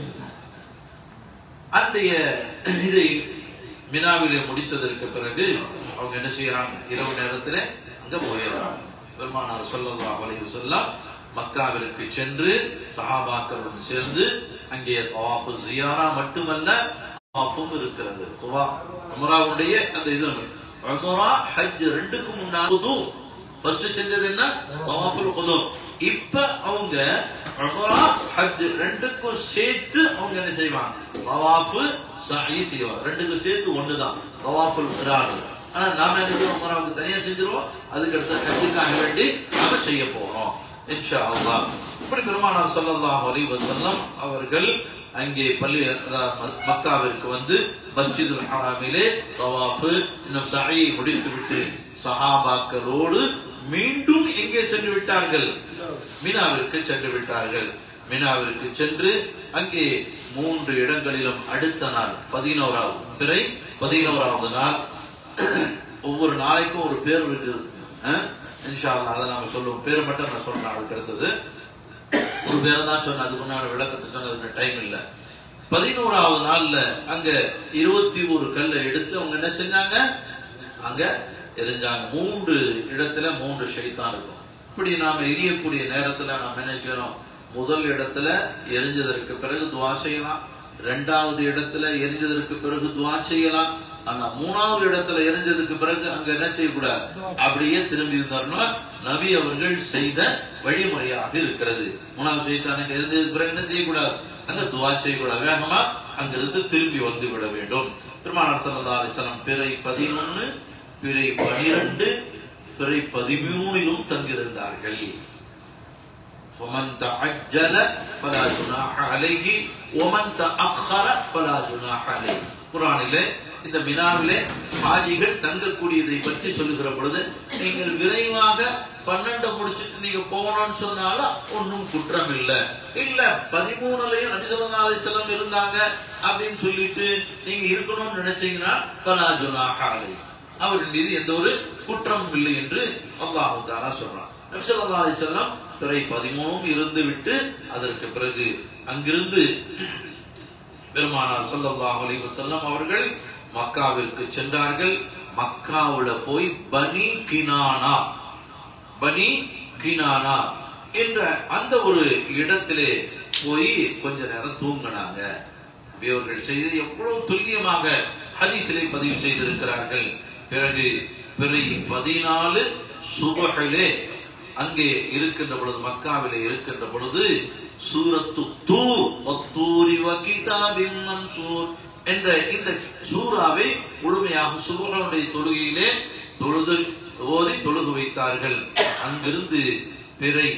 அன்றைய இதை மினாவிலே முடித்ததற்கு பிறகு அவங்க என்ன செய்யறாங்க இரவு நேரத்துல அங்க போயிடுறாங்க பெருமானார் ஸல்லல்லாஹு அலைஹி வஸல்லம் மக்காவிற்கு சென்று சஹாபாக்களுடன் சேர்ந்து அங்கே தவாஃபு ஜியாரா மட்டுமல்ல தவாஃபும் இருக்கிறது துவா உம்ராவுடைய அந்த இது உம்ரா ஹஜ் ரெண்டுக்கும் முன்னாடி குது ஃபர்ஸ்ட் செஞ்சது என்ன தவாஃபுல் குது இப்ப அவங்க உம்ரா ஹஜ் ரெண்டுக்கும் சேர்த்து அவங்க என்ன செய்வாங்க தவாஃபு சஹி செய்வாங்க ரெண்டுக்கும் சேர்த்து ஒண்ணுதான் தவாஃபுல் கிரான் ஆனா நாம என்ன செய்வோம் உம்ராவுக்கு தனியா செஞ்சிருவோம் அதுக்கு அடுத்து ஹஜ்ஜுக்காக வேண்டி நாம செய்ய போறோம் இன்ஷா அல்லாஹ் இப்படி பெருமானார் ஸல்லல்லாஹு அலைஹி வஸல்லம் அவர்கள் அங்கே பள்ளி அதாவது ம- மக்காவிற்கு வந்து மஸ்ஜிதுல் ஹராமிலே தவாஃப் இன்னும் சஹி முடித்துவிட்டு சஹாபாக்களோடு மீண்டும் எங்கே சென்று விட்டார்கள் மினாவிற்கு சென்று விட்டார்கள் மினாவிற்கு சென்று அங்கே மூன்று இடங்களிலும் அடுத்த நாள் பதினோராவது பிறை பதினோராவது நாள் ஒவ்வொரு நாளைக்கும் ஒரு பேர் இருக்குது அஹ்? இன்ஷா அல்லாஹ் அதை நாம சொல்லுவோம் பேரை மட்டும் நான் சொல்றேன் அதுக்கு அடுத்தது ஒரு பேரை தான் சொன்னேன் அதுக்கு முன்னாடி விளக்கத்தை சொன்னதுக்கு டைம் இல்ல பதினோராவது நாள்ல அங்க இருபத்தி ஒரு கல்லை எடுத்து அவங்க என்ன செஞ்சாங்க அங்க எரிஞ்சாங்க மூன்று இடத்துல மூன்று ஷைத்தான் இருக்கும் இப்படி நாம எரியக்கூடிய நேரத்துல நாம் என்ன செய்யணும் முதல் இடத்துல எரிஞ்சதற்கு பிறகு துவா செய்யலாம் இரண்டாவது இடத்துல எரிஞ்சதற்கு பிறகு துவா செய்யலாம் ஆனா மூணாவது இடத்துல எரிஞ்சதுக்கு பிறகு அங்க என்ன செய்யக்கூடாது அப்படியே திரும்பி இருந்தாருன்னா நபி அவர்கள் செய்த வழிமுறையாக இருக்கிறது மூணாவது செய்தானுக்கு எரிஞ்சதுக்கு பிறகு என்ன செய்யக்கூடாது அங்க துவா செய்யக்கூடாது வேகமா அங்கிருந்து திரும்பி வந்து விட வேண்டும் பெருமானார் ஸல்லல்லாஹு அலைஹி வஸல்லம் பிறை பதினொன்னு பிறை பனிரெண்டு பிறை பதிமூணிலும் தங்கியிருந்தார்கள் ومن تعجل فلا جناح عليه ومن تأخر فلا جناح عليه குர்ஆனிலே இந்த மினாவிலே ஹாஜிகள் தங்கக்கூடியதை பற்றி சொல்லுகிற பொழுது நீங்கள் விரைவாக பன்னெண்டு முடிச்சிட்டு நீங்க போகணும்னு சொன்னாலும் ஒன்றும் குற்றம் இல்ல இல்ல பதிமூணுலயும் நபி ஸல்லல்லாஹு அலைஹி வஸல்லம் இருந்தாங்க அப்படின்னு சொல்லிட்டு நீங்க இருக்கணும்னு நினைச்சீங்கன்னா ஃபலா ஜுனாஹ அலைஹி அவர்கள் மீது எந்த ஒரு குற்றமும் இல்லை என்று அல்லாஹு தாலா சொல்றான் நபி ஸல்லல்லாஹு அலைஹி வஸல்லம் பிறை பதிமூணும் இருந்து விட்டு அதற்கு பிறகு அங்கிருந்து பெருமானார் ஸல்லல்லாஹு அலைஹி வஸல்லம் அவர்கள் மக்காவிற்கு சென்றார்கள் மக்காவுல போய் பனி கினானா பனி கினானா என்ற அந்த ஒரு இடத்திலே போய் கொஞ்ச நேரம் தூங்கினாங்க இவர்கள் செய்தது எவ்வளவு துல்லியமாக ஹதீஸிலே பதிவு செய்திருக்கிறார்கள் பிறகு பிறை பதினாலு சுபஹிலே அங்கே இருக்கின்ற பொழுது மக்காவிலே இருக்கின்ற பொழுது சூரத்து தூர் ஒத்தூரி வகிதாபின் மன்சூர் என்ற இந்த சூறாவை முழுமையாக சுபகனுடைய தொழுகையிலே தொழுது ஓதி தொழுது வைத்தார்கள் அங்கிருந்து பிறை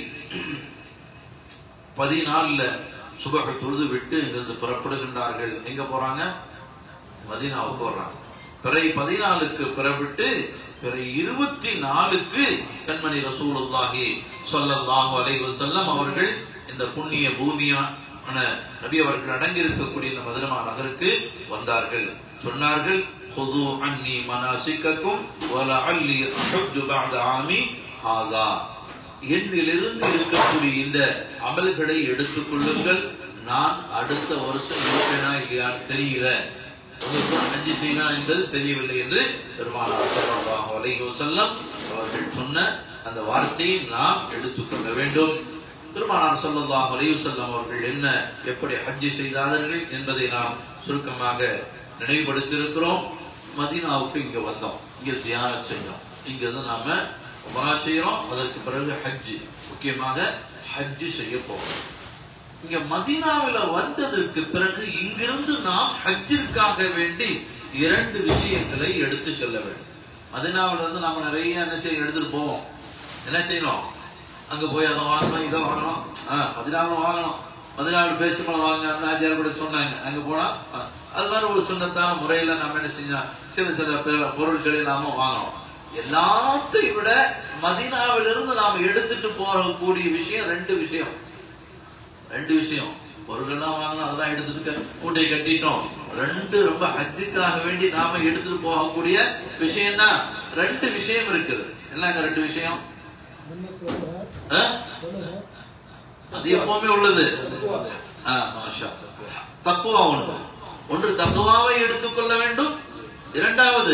பதினாலுல சுபக தொழுது விட்டு இங்கிருந்து புறப்படுகின்றார்கள் எங்க போறாங்க மதீனாவுக்கு வர்றாங்க பிறை பதினாலுக்கு புறப்பட்டு பிறை இருபத்தி நாலுக்கு கண்மணி ரசூலுல்லாஹி ஸல்லல்லாஹு அலைஹி வஸல்லம் அவர்கள் இந்த புண்ணிய பூமியான நபி அவர்கள் அடங்கி இருக்கக்கூடிய இந்த மதுரமா நகருக்கு வந்தார்கள் சொன்னார்கள் خذوا عني مناسككم ولعلي احج بعد عامي هذا என்னிலிருந்து இருக்கக்கூடிய இந்த அமல்களை எடுத்துக் கொள்ளுங்கள் நான் அடுத்த வருஷம் இருப்பேனா இல்லையான்னு தெரியல உங்களுக்கு அஞ்சு செய்யனா என்பது தெரியவில்லை என்று பெருமானார் ஸல்லல்லாஹு அலைஹி வஸல்லம் அவர்கள் சொன்ன அந்த வார்த்தையை நாம் எடுத்துக்கொள்ள வேண்டும் பெருமானார் ஸல்லல்லாஹு அலைஹி வஸல்லம் அவர்கள் என்ன எப்படி ஹஜ்ஜி செய்தார்கள் என்பதை நாம் சுருக்கமாக நினைவுபடுத்தியிருக்கிறோம் மதீனாவுக்கு இங்க வந்தோம் இங்க தியானம் செஞ்சோம் இங்க இருந்து நாம உமரா செய்யறோம் அதற்கு பிறகு ஹஜ்ஜி முக்கியமாக ஹஜ்ஜி செய்ய போகிறோம் இங்க மதீனாவில வந்ததற்கு பிறகு இங்கிருந்து நாம் ஹஜ்ஜிற்காக வேண்டி இரண்டு விஷயங்களை எடுத்து செல்ல வேண்டும் மதீனாவில இருந்து நாம நிறைய என்ன செய்ய எடுத்துட்டு போவோம் என்ன செய்யணும் அங்க போய் அதை வாங்கணும் இதை வாங்கணும் ஆஹ் மதினாவில் வாங்கணும் மதினாவில் பேச்சு பழம் வாங்க அந்த ஆச்சாரம் கூட சொன்னாங்க அங்க போனா ஆஹ், அது மாதிரி ஒரு சுண்ணத்தான முறையில நம்ம என்ன செஞ்சோம் சில சில பெ- பொருட்களை நாம வாங்கணும் எல்லாத்தையும் விட மதீனாவிலிருந்து நாம் எடுத்துட்டு போகக்கூடிய விஷயம் ரெண்டு விஷயம் ரெண்டு விஷயம் பொருள்கள்லாம் வாங்கலாம் அதெல்லாம் எடுத்துட்டு மூட்டை கட்டிட்டோம் ரெண்டு ரொம்ப ஹஜ்ஜுக்காக வேண்டி நாம எடுத்துட்டு போகக்கூடிய விஷயம் தான் ரெண்டு விஷயம் இருக்குது என்னங்க ரெண்டு விஷயம் ஆ? அது எப்பவுமே உள்ளது ஆ, மாஷா தக்குவா ஒன்று ஒன்று தக்குவாவை எடுத்துக்கொள்ள வேண்டும் இரண்டாவது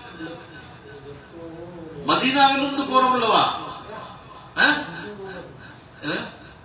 மதீனாவிலிருந்து போறோம் அல்லவா ஆ? ஆ?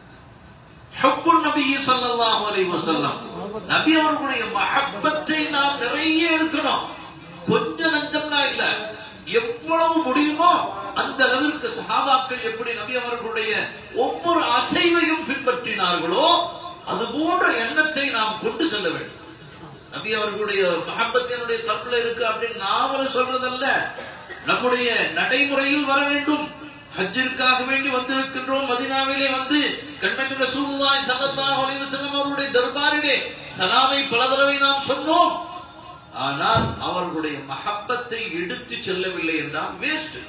ஹப்பு நபி ஸல்லல்லாஹு அலைஹி வஸல்லம் நபி அவர்களுடைய மஹப்பத்தை நாம் நிறைய எடுக்கணும் கொஞ்சம் நஞ்சம்லாம் இல்ல எவ்வளவு முடியுமோ அந்த அளவிற்கு சஹாபாக்கள் எப்படி நபி அவர்களுடைய ஒவ்வொரு அசைவையும் பின்பற்றினார்களோ அது போன்ற எண்ணத்தை நாம் கொண்டு செல்ல வேண்டும் நபி அவர்களுடைய மஹப்பத்தினுடைய கற்புல இருக்கு அப்படின்னு நாமளும் சொல்றதல்ல நம்முடைய நடைமுறையில் வர வேண்டும் ஹஜ்ஜிற்காக வேண்டி வந்திருக்கின்றோம் மதினாவிலே வந்து கண்மணி ரசூலுல்லாஹி ஸல்லல்லாஹு அலைஹி வஸல்லம் அவருடைய தர்பாரிலே சலாமை பல தடவை நாம் சொன்னோம் ஆனால் அவர்களுடைய மஹப்பத்தை எடுத்து செல்லவில்லை என்றால் வேஸ்ட்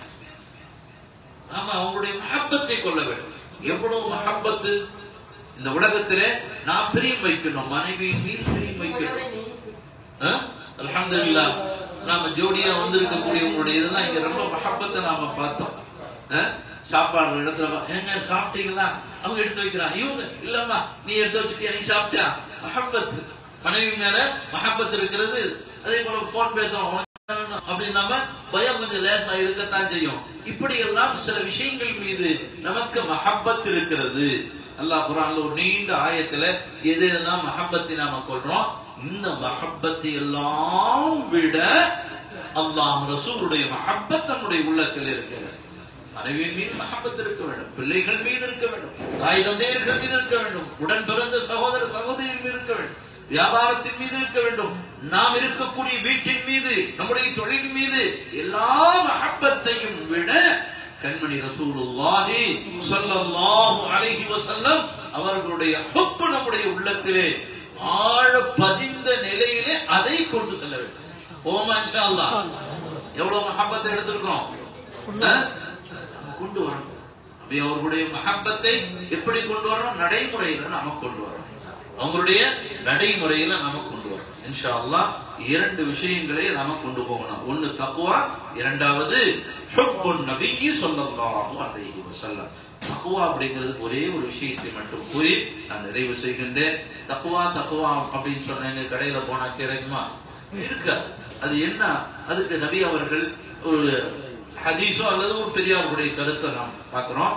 நாம அவங்களுடைய மஹப்பத்தை கொள்ள வேண்டும் எவ்வளவு மஹப்பத்து இந்த உலகத்திலே நாம் பிரியம் வைக்கணும் மனைவியின் மீது பிரியம் வைக்கணும் அல்ஹம்துலில்லாஹ் நாம ஜோடியா வந்திருக்கக்கூடிய உங்களுடைய இதெல்லாம் இங்க ரொம்ப மஹப்பத்தை நாம பார்த்தோம் அஹ்? சாப்பாடு இடத்துல வா- ஏங்க சாப்பிட்டீங்களா அவங்க எடுத்து வைக்கிறான் இவங்க இல்லம்மா நீ எடுத்து வச்சுட்டியா நீ சாப்பிட்டியா மஹப்பத் மனைவி மேல மஹப்பத் இருக்கிறது அதே போல போன் பேசுறோம் உனக்கு என்ன வேணும்? அப்படின்னு நாம பயம் கொஞ்சம் லேசா இருக்கத்தான் செய்யும் இப்படி எல்லாம் சில விஷயங்கள் மீது நமக்கு மஹப்பத் இருக்கிறது அல்லாஹ் குரான்ல ஒரு நீண்ட ஆயத்துல எது எதெல்லாம் மஹப்பத்தை நாம கொள்றோம் இந்த மஹப்பத்தை எல்லாம் விட அல்லாஹ் ரசூலுடைய மஹப்பத் நம்முடைய உள்ளத்தில் இருக்கிறது மனைவியின் மீது மஹப்பத் இருக்க வேண்டும் பிள்ளைகள் மீது இருக்க வேண்டும் தாய் தந்தையர்கள் மீது இருக்க வேண்டும் உடன் பிறந்த சகோதர சகோதரியின் மீது இருக்க வேண்டும் வியாபாரத்தின் மீது இருக்க வேண்டும் நாம் இருக்கக்கூடிய வீட்டின் மீது நம்முடைய தொழில் மீது எல்லா மஹப்பத்தையும் விட கண்மணி ரசூலுல்லாஹி ஸல்லல்லாஹு அலைஹி வஸல்லம் அவர்களுடைய ஹுப்பு நம்முடைய உள்ளத்திலே ஆழ பதிந்த நிலையிலே அதை கொண்டு செல்ல வேண்டும் ஓமா இன்ஷா அல்லாஹ் எவ்வளவு மஹப்பத்தை எடுத்திருக்கிறோம் ஆ? நம்ம கொண்டு வரணும் அப்படி அவர்களுடைய மஹப்பத்தை எப்படி கொண்டு வரணும் நடைமுறையில நாம கொண்டு வரணும் அவங்களுடைய நடைமுறையில நாம கொண்டு வரணும் இன்ஷா அல்லாஹ் இரண்டு விஷயங்களை நாம கொண்டு போகணும் ஒன்னு தக்குவா இரண்டாவது ஹுப்புன் நபியி ஸல்லல்லாஹு அலைஹி வஸல்லம் தக்குவா அப்படிங்கிறது ஒரே ஒரு விஷயத்தை மட்டும் கூறி நான் நிறைவு செய்கின்றேன் தக்குவா தக்குவா அப்படின்னு சொன்ன எங்க கடையில போனா கிடைக்குமா இருக்காது அது என்ன அதுக்கு நபி அவர்கள் ஒரு ஹதீஸோ அல்லது ஒரு பெரியாருடைய கருத்தை நாம் பார்க்கிறோம்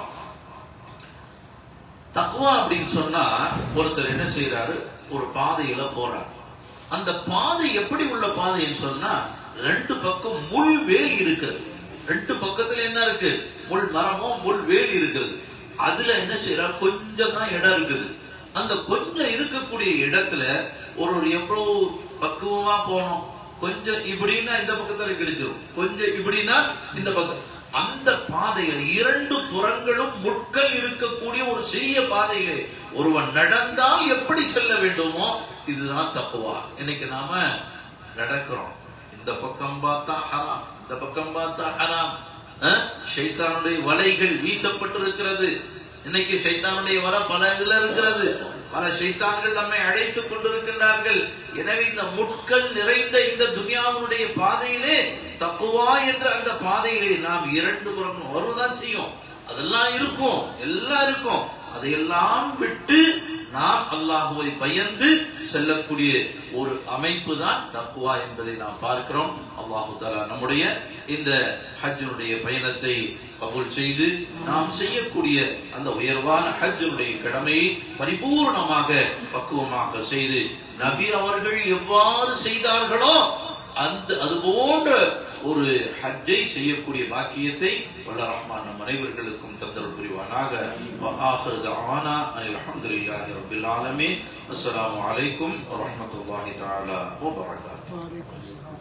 தக்குவா அப்படின்னு சொன்னா ஒருத்தர் என்ன செய்யறாரு ஒரு பாதையில போறார் அந்த பாதை எப்படி உள்ள பாதைன்னு சொன்னா ரெண்டு பக்கம் முள் வேல் இருக்கிறது ரெண்டு பக்கத்துல என்ன இருக்கு முள் மரமோ முள் வேல் இருக்கிறது அதுல என்ன செய்யறாரு கொஞ்சம் தான் இடம் இருக்குது அந்த கொஞ்சம் இருக்கக்கூடிய இடத்துல ஒரு ஒரு எவ்வளவு பக்குவமா போனோம் கொஞ்சம் இப்படின்னா இந்த பக்கத்துல கிடைச்சிரும் கொஞ்சம் இப்படின்னா இந்த பக்கம் அந்த பாதையில் இரண்டு புறங்களும் முட்கள் இருக்கக்கூடிய ஒரு சிறிய பாதையிலே ஒருவன் நடந்தால் எப்படி செல்ல வேண்டுமோ இதுதான் தப்புவா இன்னைக்கு நாம நடக்கிறோம் இந்த பக்கம் பார்த்தா ஹராம் இந்த பக்கம் பார்த்தா ஹராம் அஹ், ஷைத்தானுடைய வலைகள் வீசப்பட்டிருக்கிறது இன்னைக்கு ஷைத்தானுடைய வர பல இதுல இருக்கிறது பல ஷைத்தான்கள் நம்மை அழைத்துக் கொண்டிருக்கின்றார்கள் எனவே இந்த முட்கள் நிறைந்த இந்த துனியாவுடைய பாதையிலே தக்குவா என்ற அந்த பாதையிலே நாம் இரண்டு புறம் வருவதான் செய்யும் அதெல்லாம் இருக்கும் எல்லாம் இருக்கும் அதையெல்லாம் விட்டு நாம் அல்லாஹுவை பயந்து செல்லக்கூடிய ஒரு அமைப்பு தான் தக்குவா என்பதை நாம் பார்க்கிறோம் அல்லாஹு தஆலா நம்முடைய இந்த ஹஜ்ஜினுடைய பயணத்தை கபூல் செய்து நாம் செய்யக்கூடிய அந்த உயர்வான ஹஜ்ஜினுடைய கடமையை பரிபூர்ணமாக பக்குவமாக செய்து நபி அவர்கள் எவ்வாறு செய்தார்களோ அந்த அது போன்ற ஒரு ஹஜ்ஜை செய்யக்கூடிய பாக்கியத்தை வல்ல ரஹ்மான் நம் அனைவர்களுக்கும் தந்தல் புரிவானாக وآخر دعوانا أن الحمد لله رب العالمين السلام عليكم ورحمة الله تعالى وبركاته